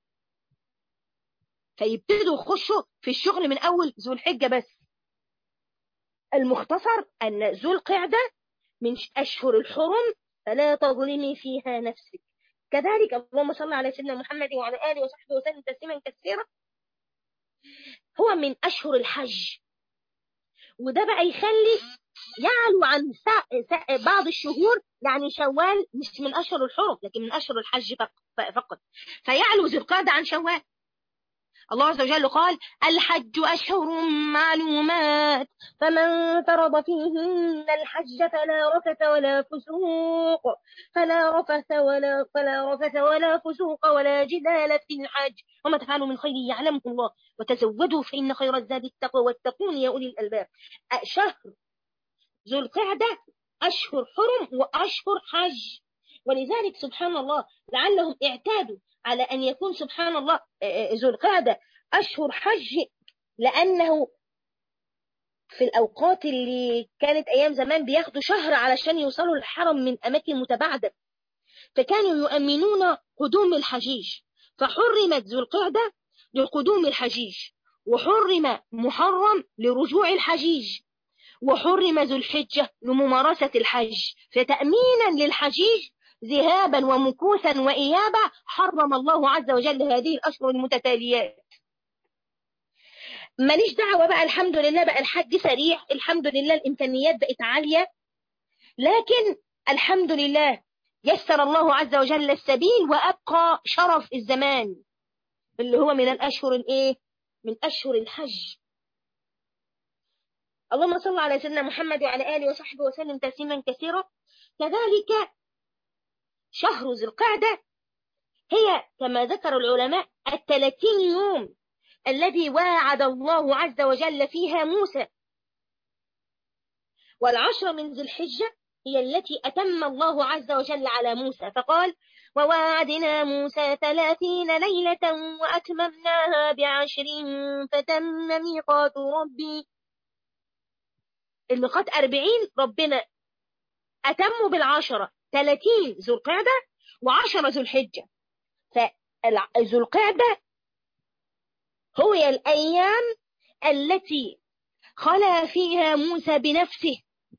فيبتدوا يخشوا في الشغل من اول ذو الحجه بس المختصر ان ذو القعده من اشهر الحرم فلا تظلمي فيها نفسك كذلك اللهم صل على سيدنا محمد وعلى آله وصحبه وسلم تسليما كثيرا هو من أشهر الحج وده بقى يخلي يعلو عن سا... سا... بعض الشهور يعني شوال مش من أشهر الحرم لكن من أشهر الحج فقط فيعلو ذو القعدة عن شوال الله عز وجل قال الحج أشهر معلومات فمن فرض فيهن الحج فلا رفث ولا فسوق فلا رفث ولا فلا رفث ولا فسوق ولا جدال في الحج وما تفعلوا من خير يعلمه الله وتزودوا فإن خير الزاد التقوى واتقون يا أولي الألباب شهر ذو القعدة أشهر حرم وأشهر حج ولذلك سبحان الله لعلهم اعتادوا على أن يكون سبحان الله ذو القعدة أشهر حج لأنه في الأوقات اللي كانت أيام زمان بياخدوا شهر علشان يوصلوا للحرم من أماكن متباعدة فكانوا يؤمنون قدوم الحجيج فحرمت ذو القعدة لقدوم الحجيج وحرم محرم لرجوع الحجيج وحرم ذو الحجة لممارسة الحج فتأمينا للحجيج ذهابا ومكوثا وإيابا حرم الله عز وجل هذه الأشهر المتتاليات ماليش دعوة بقى الحمد لله بقى الحج سريع الحمد لله الإمكانيات بقت عالية لكن الحمد لله يسر الله عز وجل السبيل وأبقى شرف الزمان اللي هو من الأشهر الإيه؟ من أشهر الحج اللهم صل على سيدنا محمد وعلى آله وصحبه وسلم تسليما كثيرا كذلك شهر ذي القعدة هي كما ذكر العلماء الثلاثين يوم الذي واعد الله عز وجل فيها موسى والعشر من ذي الحجة هي التي أتم الله عز وجل على موسى فقال وواعدنا موسى ثلاثين ليلة وأتممناها بعشر فتم ميقات ربي الميقات أربعين ربنا أتموا بالعشرة ثلاثين ذو القعدة وعشرة ذو الحجة فذو القعدة هو الأيام التي خلا فيها موسى بنفسه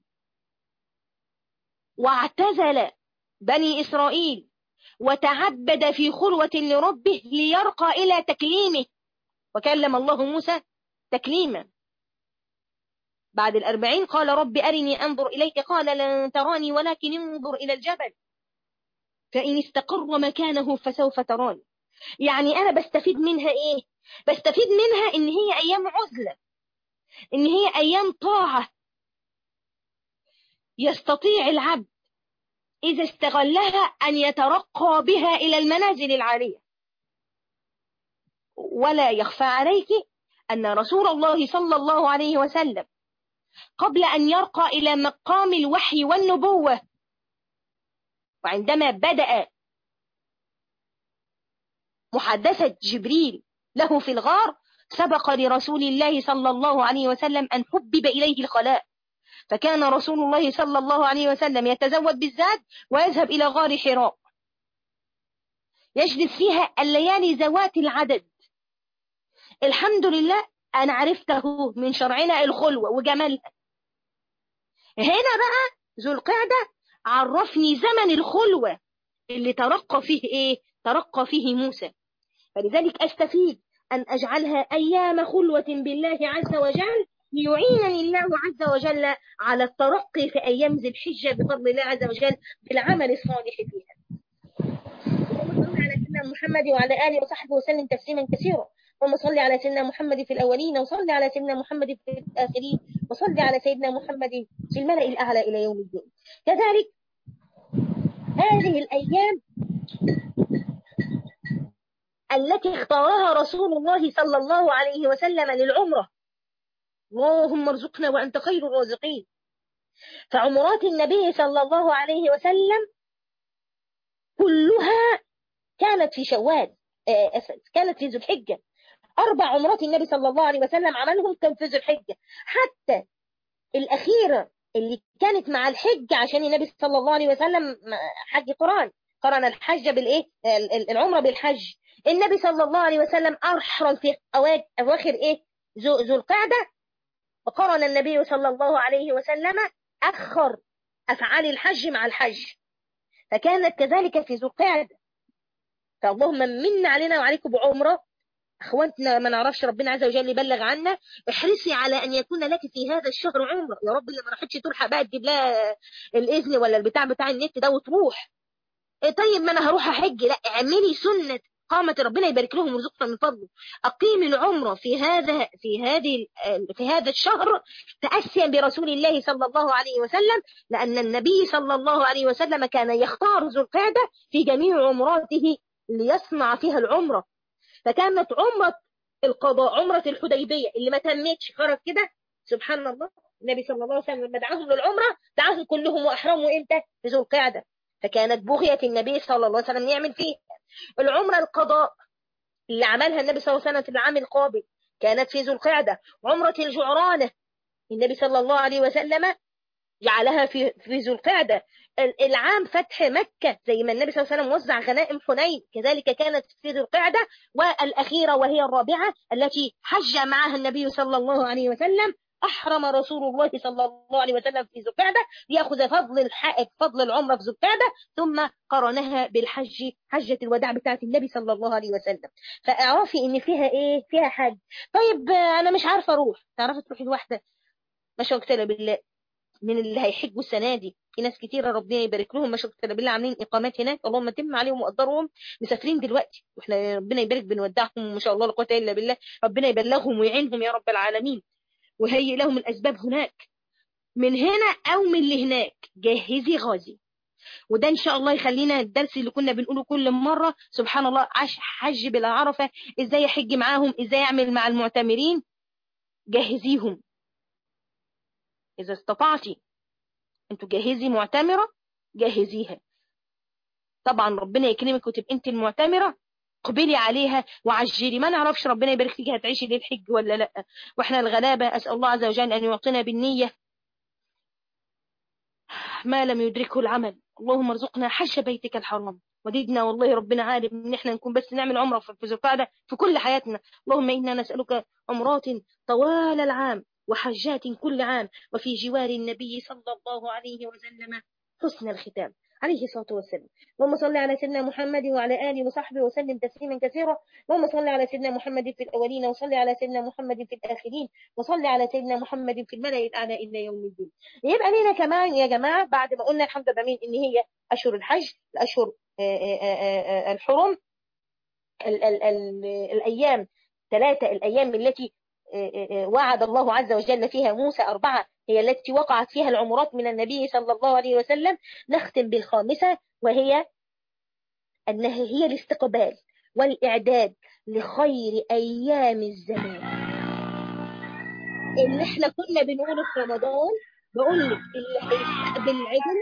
واعتزل بني إسرائيل وتعبد في خلوة لربه ليرقى إلى تكليمه وكلم الله موسى تكليما بعد الأربعين قال رب أرني أنظر إليك قال لن تراني ولكن انظر إلى الجبل فإن استقر مكانه فسوف تراني يعني أنا بستفيد منها إيه بستفيد منها إن هي أيام عزلة إن هي أيام طاعة يستطيع العبد إذا استغلها أن يترقى بها إلى المنازل العالية ولا يخفى عليك أن رسول الله صلى الله عليه وسلم قبل أن يرقى إلى مقام الوحي والنبوة وعندما بدأ محادثة جبريل له في الغار سبق لرسول الله صلى الله عليه وسلم أن حبب إليه الخلاء فكان رسول الله صلى الله عليه وسلم يتزود بالزاد ويذهب إلى غار حراء يجلس فيها الليالي ذوات العدد الحمد لله أنا عرفته من شرعنا الخلوة وجمالها هنا بقى ذو القعدة عرفني زمن الخلوة اللي ترقى فيه إيه ترقى فيه موسى فلذلك أستفيد أن أجعلها أيام خلوة بالله عز وجل ليعينني الله عز وجل على الترقي في أيام ذي الحجة بفضل الله عز وجل بالعمل الصالح فيها اللهم صل على سيدنا محمد وعلى آله وصحبه وسلم تسليما كثيرا اللهم صل على سيدنا محمد في الأولين وصل على سيدنا محمد في الآخرين وصل على سيدنا محمد في الملأ الأعلى إلى يوم الدين كذلك هذه الأيام التي اختارها رسول الله صلى الله عليه وسلم للعمرة اللهم ارزقنا وأنت خير الرازقين فعمرات النبي صلى الله عليه وسلم كلها كانت في شوال كانت في ذو الحجة أربع عمرات النبي صلى الله عليه وسلم عملهم كان في ذو الحجة حتى الأخيرة اللي كانت مع الحج عشان النبي صلى الله عليه وسلم حج قران قرن الحج بالإيه العمرة بالحج النبي صلى الله عليه وسلم أحرم في أواخر إيه ذو القعدة وقرن النبي صلى الله عليه وسلم أخر أفعال الحج مع الحج فكانت كذلك في ذو القعدة فاللهم من علينا وعليكم بعمرة اخواتنا ما نعرفش ربنا عز وجل يبلغ عنا احرصي على ان يكون لك في هذا الشهر عمره يا رب اللي ما راحتش تلحق بقى تجيب لها الاذن ولا البتاع بتاع النت ده وتروح إيه طيب ما انا هروح احج لا اعملي سنه إقامة ربنا يبارك لهم ويرزقنا من فضله أقيم العمرة في هذا في هذه في هذا الشهر تأسيا برسول الله صلى الله عليه وسلم لأن النبي صلى الله عليه وسلم كان يختار ذو القعدة في جميع عمراته ليصنع فيها العمرة فكانت عمرة القضاء عمرة الحديبية اللي ما تمتش خرج كده سبحان الله النبي صلى الله عليه وسلم لما دعاهم للعمرة دعاهم كلهم وأحرموا إمتى في ذو القعدة فكانت بغية النبي صلى الله عليه وسلم يعمل فيه العمرة القضاء اللي عملها النبي صلى الله عليه وسلم في العام القابل كانت في ذو القعدة عمرة الجعرانة النبي صلى الله عليه وسلم جعلها في في ذو القعدة العام فتح مكة زي ما النبي صلى الله عليه وسلم وزع غنائم حنين كذلك كانت في ذو القعدة والأخيرة وهي الرابعة التي حج معها النبي صلى الله عليه وسلم أحرم رسول الله صلى الله عليه وسلم في ذو القعدة ليأخذ فضل الحائط فضل العمرة في ذو القعدة ثم قرنها بالحج حجة الوداع بتاعت النبي صلى الله عليه وسلم فاعرفي إن فيها إيه فيها حج طيب أنا مش عارفة أروح تعرفي تروحي لوحدة ما شاء الله بالله من اللي هيحجوا السنة دي في ناس كتيرة ربنا يبارك لهم ما شاء الله بالله عاملين إقامات هناك اللهم تم عليهم وقدرهم مسافرين دلوقتي واحنا ربنا يبارك بنودعهم ما شاء الله لا قوة إلا بالله ربنا يبلغهم ويعينهم يا رب العالمين وهيئ لهم الأسباب هناك من هنا أو من اللي هناك جهزي غازي وده إن شاء الله يخلينا الدرس اللي كنا بنقوله كل مرة سبحان الله عش حج بلا عرفة إزاي يحج معاهم إزاي يعمل مع المعتمرين جهزيهم إذا استطعتي أن تجهزي معتمرة جهزيها طبعا ربنا يكرمك وتبقى أنت المعتمرة قبلي عليها وعجلي ما نعرفش ربنا يبارك فيك هتعيشي للحج ولا لا واحنا الغلابة أسأل الله عز وجل أن يعطينا بالنية ما لم يدركه العمل اللهم ارزقنا حج بيتك الحرام وديدنا والله ربنا عالم ان احنا نكون بس نعمل عمره في ذو القعده في كل حياتنا اللهم انا نسالك عمرات طوال العام وحجات كل عام وفي جوار النبي صلى الله عليه وسلم حسن الختام عليه الصلاة والسلام اللهم صل على سيدنا محمد وعلى آله وصحبه وسلم تسليما كثيرا اللهم صل على سيدنا محمد في الأولين وصل على سيدنا محمد في الآخرين وصل على سيدنا محمد في الملأ الأعلى إلى يوم الدين يبقى لنا كمان يا جماعة بعد ما قلنا الحمد لله إن هي أشهر الحج الأشهر الحرم ال ال ال الأيام ثلاثة الأيام التي وعد الله عز وجل فيها موسى أربعة هي التي وقعت فيها العمرات من النبي صلى الله عليه وسلم نختم بالخامسة وهي أنها هي الاستقبال والإعداد لخير أيام الزمان اللي احنا كنا بنقوله في رمضان بقول لك اللي هيستقبل العجل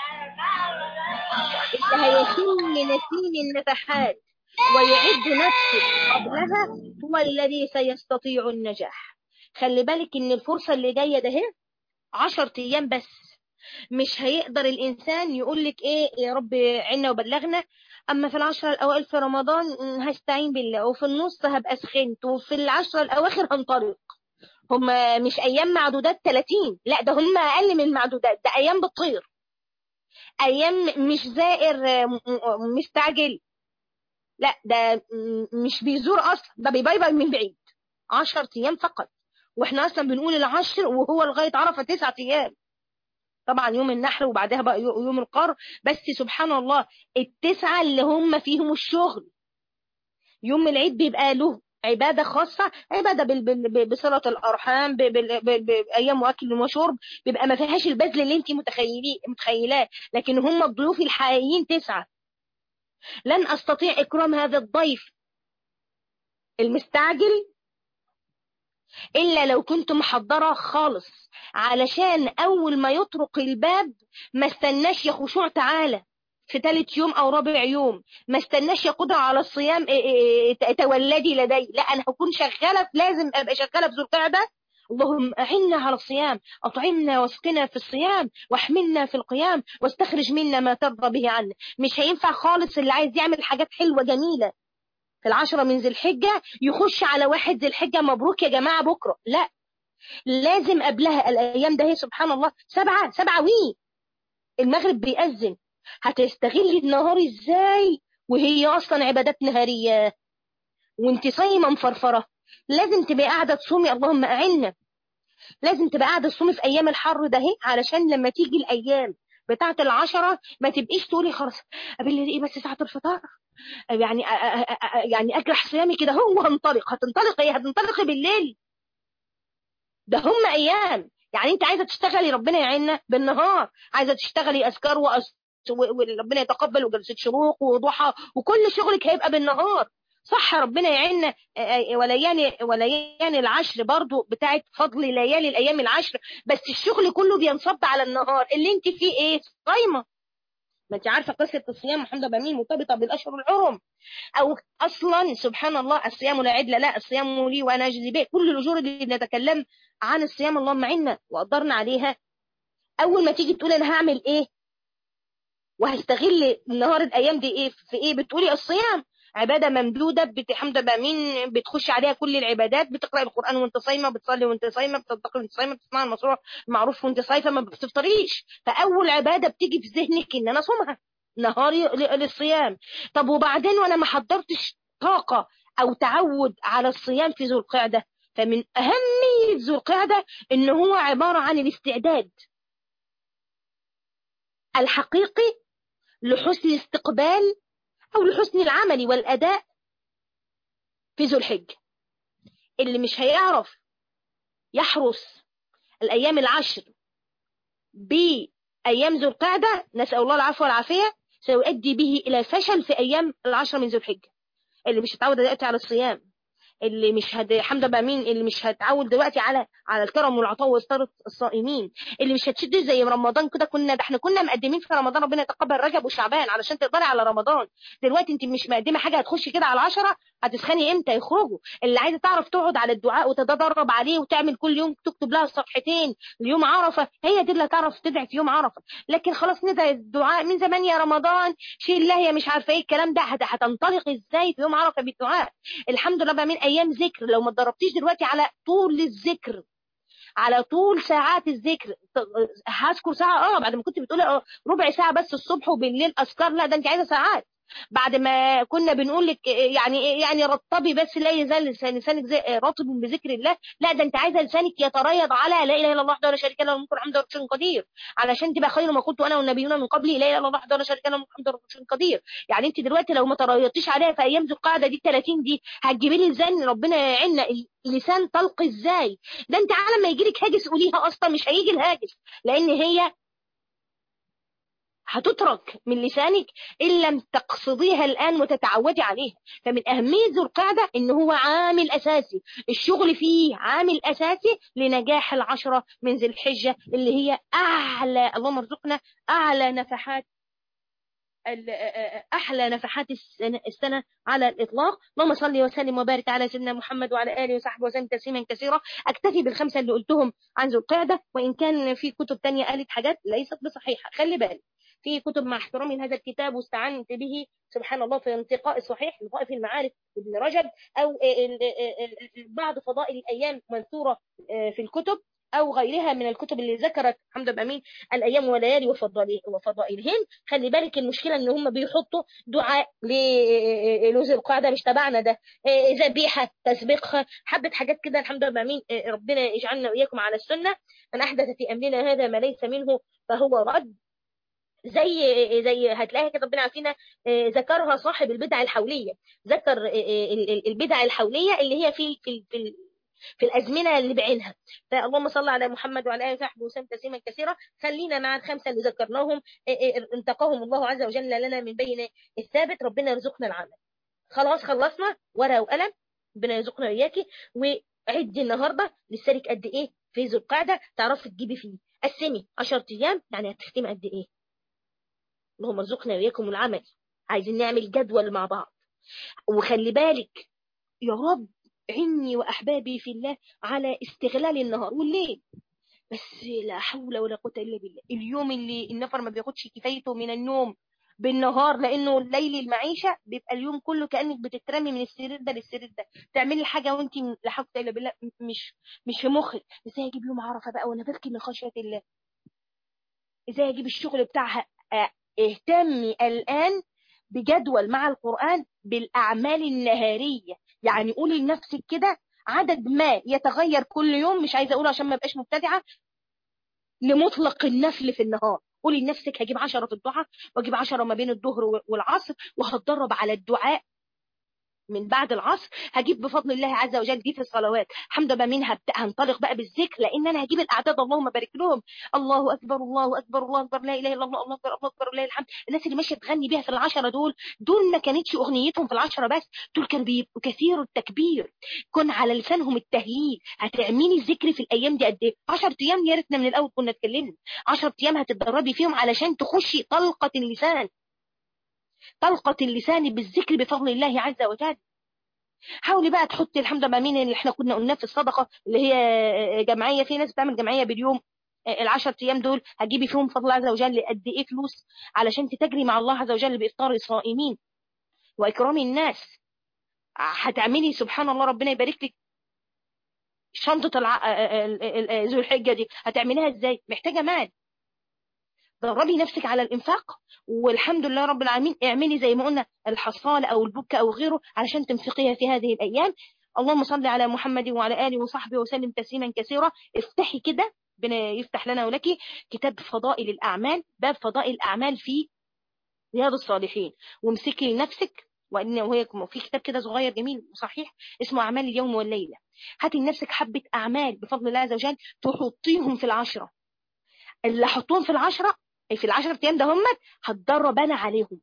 اللي هيشم نسيم النفحات ويعد نفسه قبلها هو الذي سيستطيع النجاح خلي بالك ان الفرصة اللي جاية ده هي عشر ايام بس مش هيقدر الانسان يقول لك ايه يا رب عنا وبلغنا اما في العشرة الاوائل في رمضان هستعين بالله وفي النص هبقى سخنت وفي العشرة الاواخر هنطلق هم مش ايام معدودات 30 لا ده هم اقل من المعدودات ده ايام بتطير ايام مش زائر مستعجل لا ده مش بيزور اصلا ده بيبايباي من بعيد 10 ايام فقط واحنا اصلا بنقول العشر وهو لغايه عرفه تسعة ايام طبعا يوم النحر وبعدها بقى يوم القر بس سبحان الله التسعه اللي هم فيهم الشغل يوم العيد بيبقى له عبادة خاصة عبادة بصلة الأرحام بأيام وأكل وشرب بيبقى ما فيهاش البذل اللي انت متخيليه متخيلاه لكن هم الضيوف الحقيقيين تسعة لن أستطيع إكرام هذا الضيف المستعجل إلا لو كنت محضرة خالص علشان أول ما يطرق الباب ما استناش يا خشوع تعالى في ثالث يوم أو رابع يوم ما استناش يا قدرة على الصيام تولدي لدي لا أنا هكون شغالة لازم أبقى شغالة في ذو القعدة اللهم أعنا على الصيام أطعمنا واسقنا في الصيام واحملنا في القيام واستخرج منا ما ترضى به عنا مش هينفع خالص اللي عايز يعمل حاجات حلوة جميلة في العشرة من ذي الحجة يخش على واحد ذي الحجة مبروك يا جماعة بكرة لا لازم قبلها الأيام ده هي سبحان الله سبعة سبعة وي المغرب بيأذن هتستغلي النهار ازاي وهي أصلا عبادات نهارية وانت صايمة مفرفرة لازم تبقى قاعدة تصومي اللهم أعنا لازم تبقى قاعدة تصومي في أيام الحر ده علشان لما تيجي الأيام بتاعه العشرة ما تبقيش تقولي خلاص بالليل ايه بس ساعه الفطار يعني يعني اجرح صيامي كده هو هنطلق هتنطلقي ايه هتنطلقي بالليل ده هم ايام يعني انت عايزه تشتغلي ربنا يعيننا بالنهار عايزه تشتغلي اذكار وأس... وربنا يتقبل وجلسه شروق وضحى وكل شغلك هيبقى بالنهار صح ربنا يعيننا وليالي وليالي العشر برضو بتاعت فضل ليالي الايام العشر بس الشغل كله بينصب على النهار اللي انت فيه ايه صايمه ما انت عارفه قصه الصيام محمد بامين مرتبطه بالاشهر الحرم او اصلا سبحان الله الصيام لا عدل لا الصيام لي وانا اجزي به كل الاجور اللي بنتكلم عن الصيام اللهم عنا وقدرنا عليها اول ما تيجي تقول انا هعمل ايه وهستغل النهار الايام دي ايه في ايه بتقولي الصيام عباده ممدوده بتحمد بامين بتخش عليها كل العبادات بتقرا القران وانت صايمه بتصلي وانت صايمه بتنتقل وانت صايمه بتسمع المشروع معروف وانت صايفه ما بتفطريش فاول عباده بتيجي في ذهنك ان انا صومها نهاري للصيام طب وبعدين وانا ما حضرتش طاقه او تعود على الصيام في ذو القعده فمن اهميه ذو القعده ان هو عباره عن الاستعداد الحقيقي لحسن استقبال أو لحسن العمل والأداء في ذو الحجة اللي مش هيعرف يحرس الأيام العشر بأيام ذو القعدة نسأل الله العفو والعافية سيؤدي به إلى فشل في أيام العشر من ذو الحجة اللي مش هتعود دلوقتي على الصيام اللي مش هد... حمده بامين اللي مش هتعود دلوقتي على على الكرم والعطاء واستاره الصائمين اللي مش هتشد زي رمضان كده كنا ده احنا كنا مقدمين في رمضان ربنا يتقبل رجب وشعبان علشان تقدري على رمضان دلوقتي انت مش مقدمه حاجه هتخشي كده على العشرة هتسخني امتى يخرجوا اللي عايزه تعرف تقعد على الدعاء وتتدرب عليه وتعمل كل يوم تكتب لها صفحتين ليوم عرفه هي دي اللي هتعرف تدعي في يوم عرفه لكن خلاص ندعي الدعاء من زمان يا رمضان شيل الله يا مش عارفه ايه الكلام ده هتنطلق ازاي في يوم عرفه بالدعاء الحمد لله بقى من ايام ذكر لو ما اتدربتيش دلوقتي على طول الذكر على طول ساعات الذكر هذكر ساعه اه بعد ما كنت بتقولي ربع ساعه بس الصبح وبالليل اذكار لا ده انت عايزه ساعات بعد ما كنا بنقول لك يعني يعني رطبي بس لا يزال لسانك زي رطب بذكر الله لا ده انت عايزه لسانك يتريض على لا اله الا الله وحده لا شريك له الملك والحمد لله شيء قدير علشان تبقى خير ما قلت انا والنبيون من قبلي لا اله الا الله وحده لا شريك له الملك والحمد لله شيء قدير يعني انت دلوقتي لو ما تريضتيش عليها في ايام ذو القعده دي 30 دي هتجيبي لي لسان ربنا يعيننا لسان طلق ازاي ده انت على ما يجي لك هاجس قوليها اصلا مش هيجي الهاجس لان هي هتترك من لسانك إن لم تقصديها الآن وتتعودي عليها فمن أهمية ذو القعدة إن هو عامل أساسي الشغل فيه عامل أساسي لنجاح العشرة من ذي الحجة اللي هي أعلى اللهم ارزقنا أعلى نفحات احلى نفحات السنة, السنه على الاطلاق اللهم صل وسلم وبارك على سيدنا محمد وعلى اله وصحبه وسلم تسليما كثيرا اكتفي بالخمسه اللي قلتهم عن ذو القعده وان كان في كتب تانية قالت حاجات ليست بصحيحه خلي بالك في كتب مع احترامي لهذا الكتاب واستعنت به سبحان الله في انتقاء الصحيح لطائف المعارف ابن رجب او بعض فضائل الايام منثوره في الكتب او غيرها من الكتب اللي ذكرت حمد بامين الايام والليالي وفضائلهن خلي بالك المشكله ان هم بيحطوا دعاء للوز القاعده مش تبعنا ده ذبيحه تسبيقها حبه حاجات كده الحمد لله بامين ربنا يجعلنا واياكم على السنه من احدث في امرنا هذا ما ليس منه فهو رد زي زي هتلاقي كده ربنا عارفين ذكرها صاحب البدع الحوليه ذكر البدع الحوليه اللي هي في في في في الازمنه اللي بعينها فاللهم صل على محمد وعلى اله وصحبه وسلم تسليما كثيرا خلينا مع الخمسه اللي ذكرناهم انتقاهم الله عز وجل لنا من بين الثابت ربنا يرزقنا العمل خلاص خلصنا ورقه وقلم ربنا يرزقنا واياكي وعدي النهارده لسالك قد ايه في ذو القعده تعرفي تجيبي فيه قسمي 10 ايام يعني هتختمي قد ايه اللهم ارزقنا واياكم العمل عايزين نعمل جدول مع بعض وخلي بالك يا رب عني واحبابي في الله على استغلال النهار والليل بس لا حول ولا قوه الا بالله اليوم اللي النفر ما بياخدش كفايته من النوم بالنهار لانه الليل المعيشه بيبقى اليوم كله كانك بتترمي من السرير ده للسرير ده تعملي حاجه وانت لا حول الا بالله مش مش في مخك ازاي اجيب يوم عرفه بقى وانا ببكي من خشيه الله ازاي اجيب الشغل بتاعها اهتمي الآن بجدول مع القرآن بالأعمال النهارية يعني قولي لنفسك كده عدد ما يتغير كل يوم مش عايزة أقوله عشان ما بقاش مبتدعة لمطلق النفل في النهار قولي لنفسك هجيب عشرة في الضحى واجيب عشرة ما بين الظهر والعصر وهتدرب على الدعاء من بعد العصر هجيب بفضل الله عز وجل دي في الصلوات حمد بقى منها هنطلق بقى بالذكر لان انا هجيب الاعداد اللهم بارك لهم الله اكبر الله اكبر الله اكبر لا اله الا الله الله اكبر الله اكبر ولله الحمد الناس اللي ماشيه تغني بيها في العشره دول دول ما كانتش اغنيتهم في العشره بس دول كانوا بيبقوا كثير التكبير كن على لسانهم التهليل هتعملي الذكر في الايام دي قد ايه 10 ايام يا ريتنا من الاول كنا اتكلمنا 10 ايام هتتدربي فيهم علشان تخشي طلقه اللسان طلقة اللسان بالذكر بفضل الله عز وجل حاولي بقى تحطي الحمد لله مين اللي احنا كنا قلناه في الصدقة اللي هي جمعية في ناس بتعمل جمعية باليوم العشر ايام دول هتجيبي فيهم فضل الله عز وجل قد ايه فلوس علشان تتجري مع الله عز وجل بافطار الصائمين واكرام الناس هتعملي سبحان الله ربنا يبارك لك شنطة ذو الحجة دي هتعمليها ازاي محتاجة مال دربي نفسك على الانفاق والحمد لله رب العالمين اعملي زي ما قلنا الحصالة او البكة او غيره علشان تنفقيها في هذه الايام اللهم صل على محمد وعلى اله وصحبه وسلم تسليما كثيرا افتحي كده ربنا يفتح لنا ولك كتاب فضائل الاعمال باب فضائل الاعمال في رياض الصالحين وامسكي لنفسك وان وهي في كتاب كده صغير جميل وصحيح اسمه اعمال اليوم والليله هاتي لنفسك حبه اعمال بفضل الله عز وجل تحطيهم في العشره اللي حطوهم في العشره في العشر ايام ده هم هتدرب انا عليهم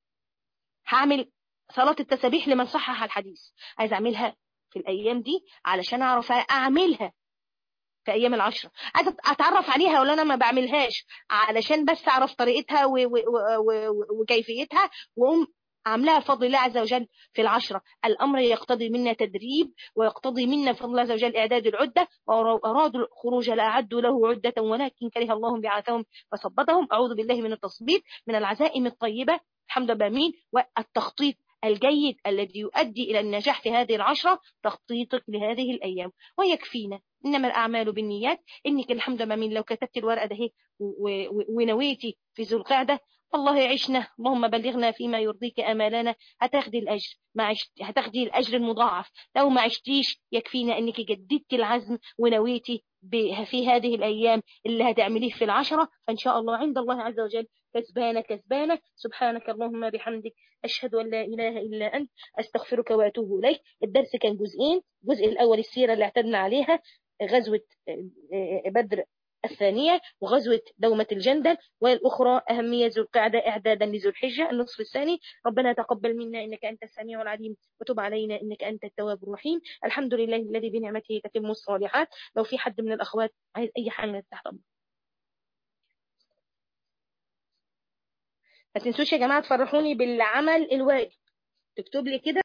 هعمل صلاة التسابيح لمن صحح الحديث عايز اعملها في الايام دي علشان اعرف اعملها في ايام العشرة عايز اتعرف عليها ولا انا ما بعملهاش علشان بس اعرف طريقتها و... و... و... وكيفيتها واقوم عاملاها بفضل الله عز وجل في العشرة الأمر يقتضي منا تدريب ويقتضي منا بفضل الله عز وجل إعداد العدة وأرادوا الخروج لأعدوا له عدة ولكن كره الله بعثهم فصبتهم أعوذ بالله من التصبيت من العزائم الطيبة الحمد لله مين والتخطيط الجيد الذي يؤدي إلى النجاح في هذه العشرة تخطيطك لهذه الأيام ويكفينا إنما الأعمال بالنيات إنك الحمد لله من لو كتبت الورقة ده ونويتي في ذو القعدة الله يعيشنا اللهم بلغنا فيما يرضيك امالنا هتاخدي الاجر ما عشت هتاخدي الاجر المضاعف لو ما عشتيش يكفينا انك جددتي العزم ونويتي في هذه الايام اللي هتعمليه في العشره فان شاء الله عند الله عز وجل كسبانه كسبانه سبحانك اللهم بحمدك اشهد ان لا اله الا انت استغفرك واتوب اليك الدرس كان جزئين الجزء الاول السيره اللي اعتدنا عليها غزوه بدر الثانية وغزوة دومة الجندل والأخرى أهمية ذو القعدة إعدادا لذو الحجة النصف الثاني ربنا تقبل منا إنك أنت السميع العليم وتب علينا إنك أنت التواب الرحيم الحمد لله الذي بنعمته تتم الصالحات لو في حد من الأخوات عايز أي حاجة تحت أمر ما تنسوش يا جماعة تفرحوني بالعمل الواجب تكتب لي كده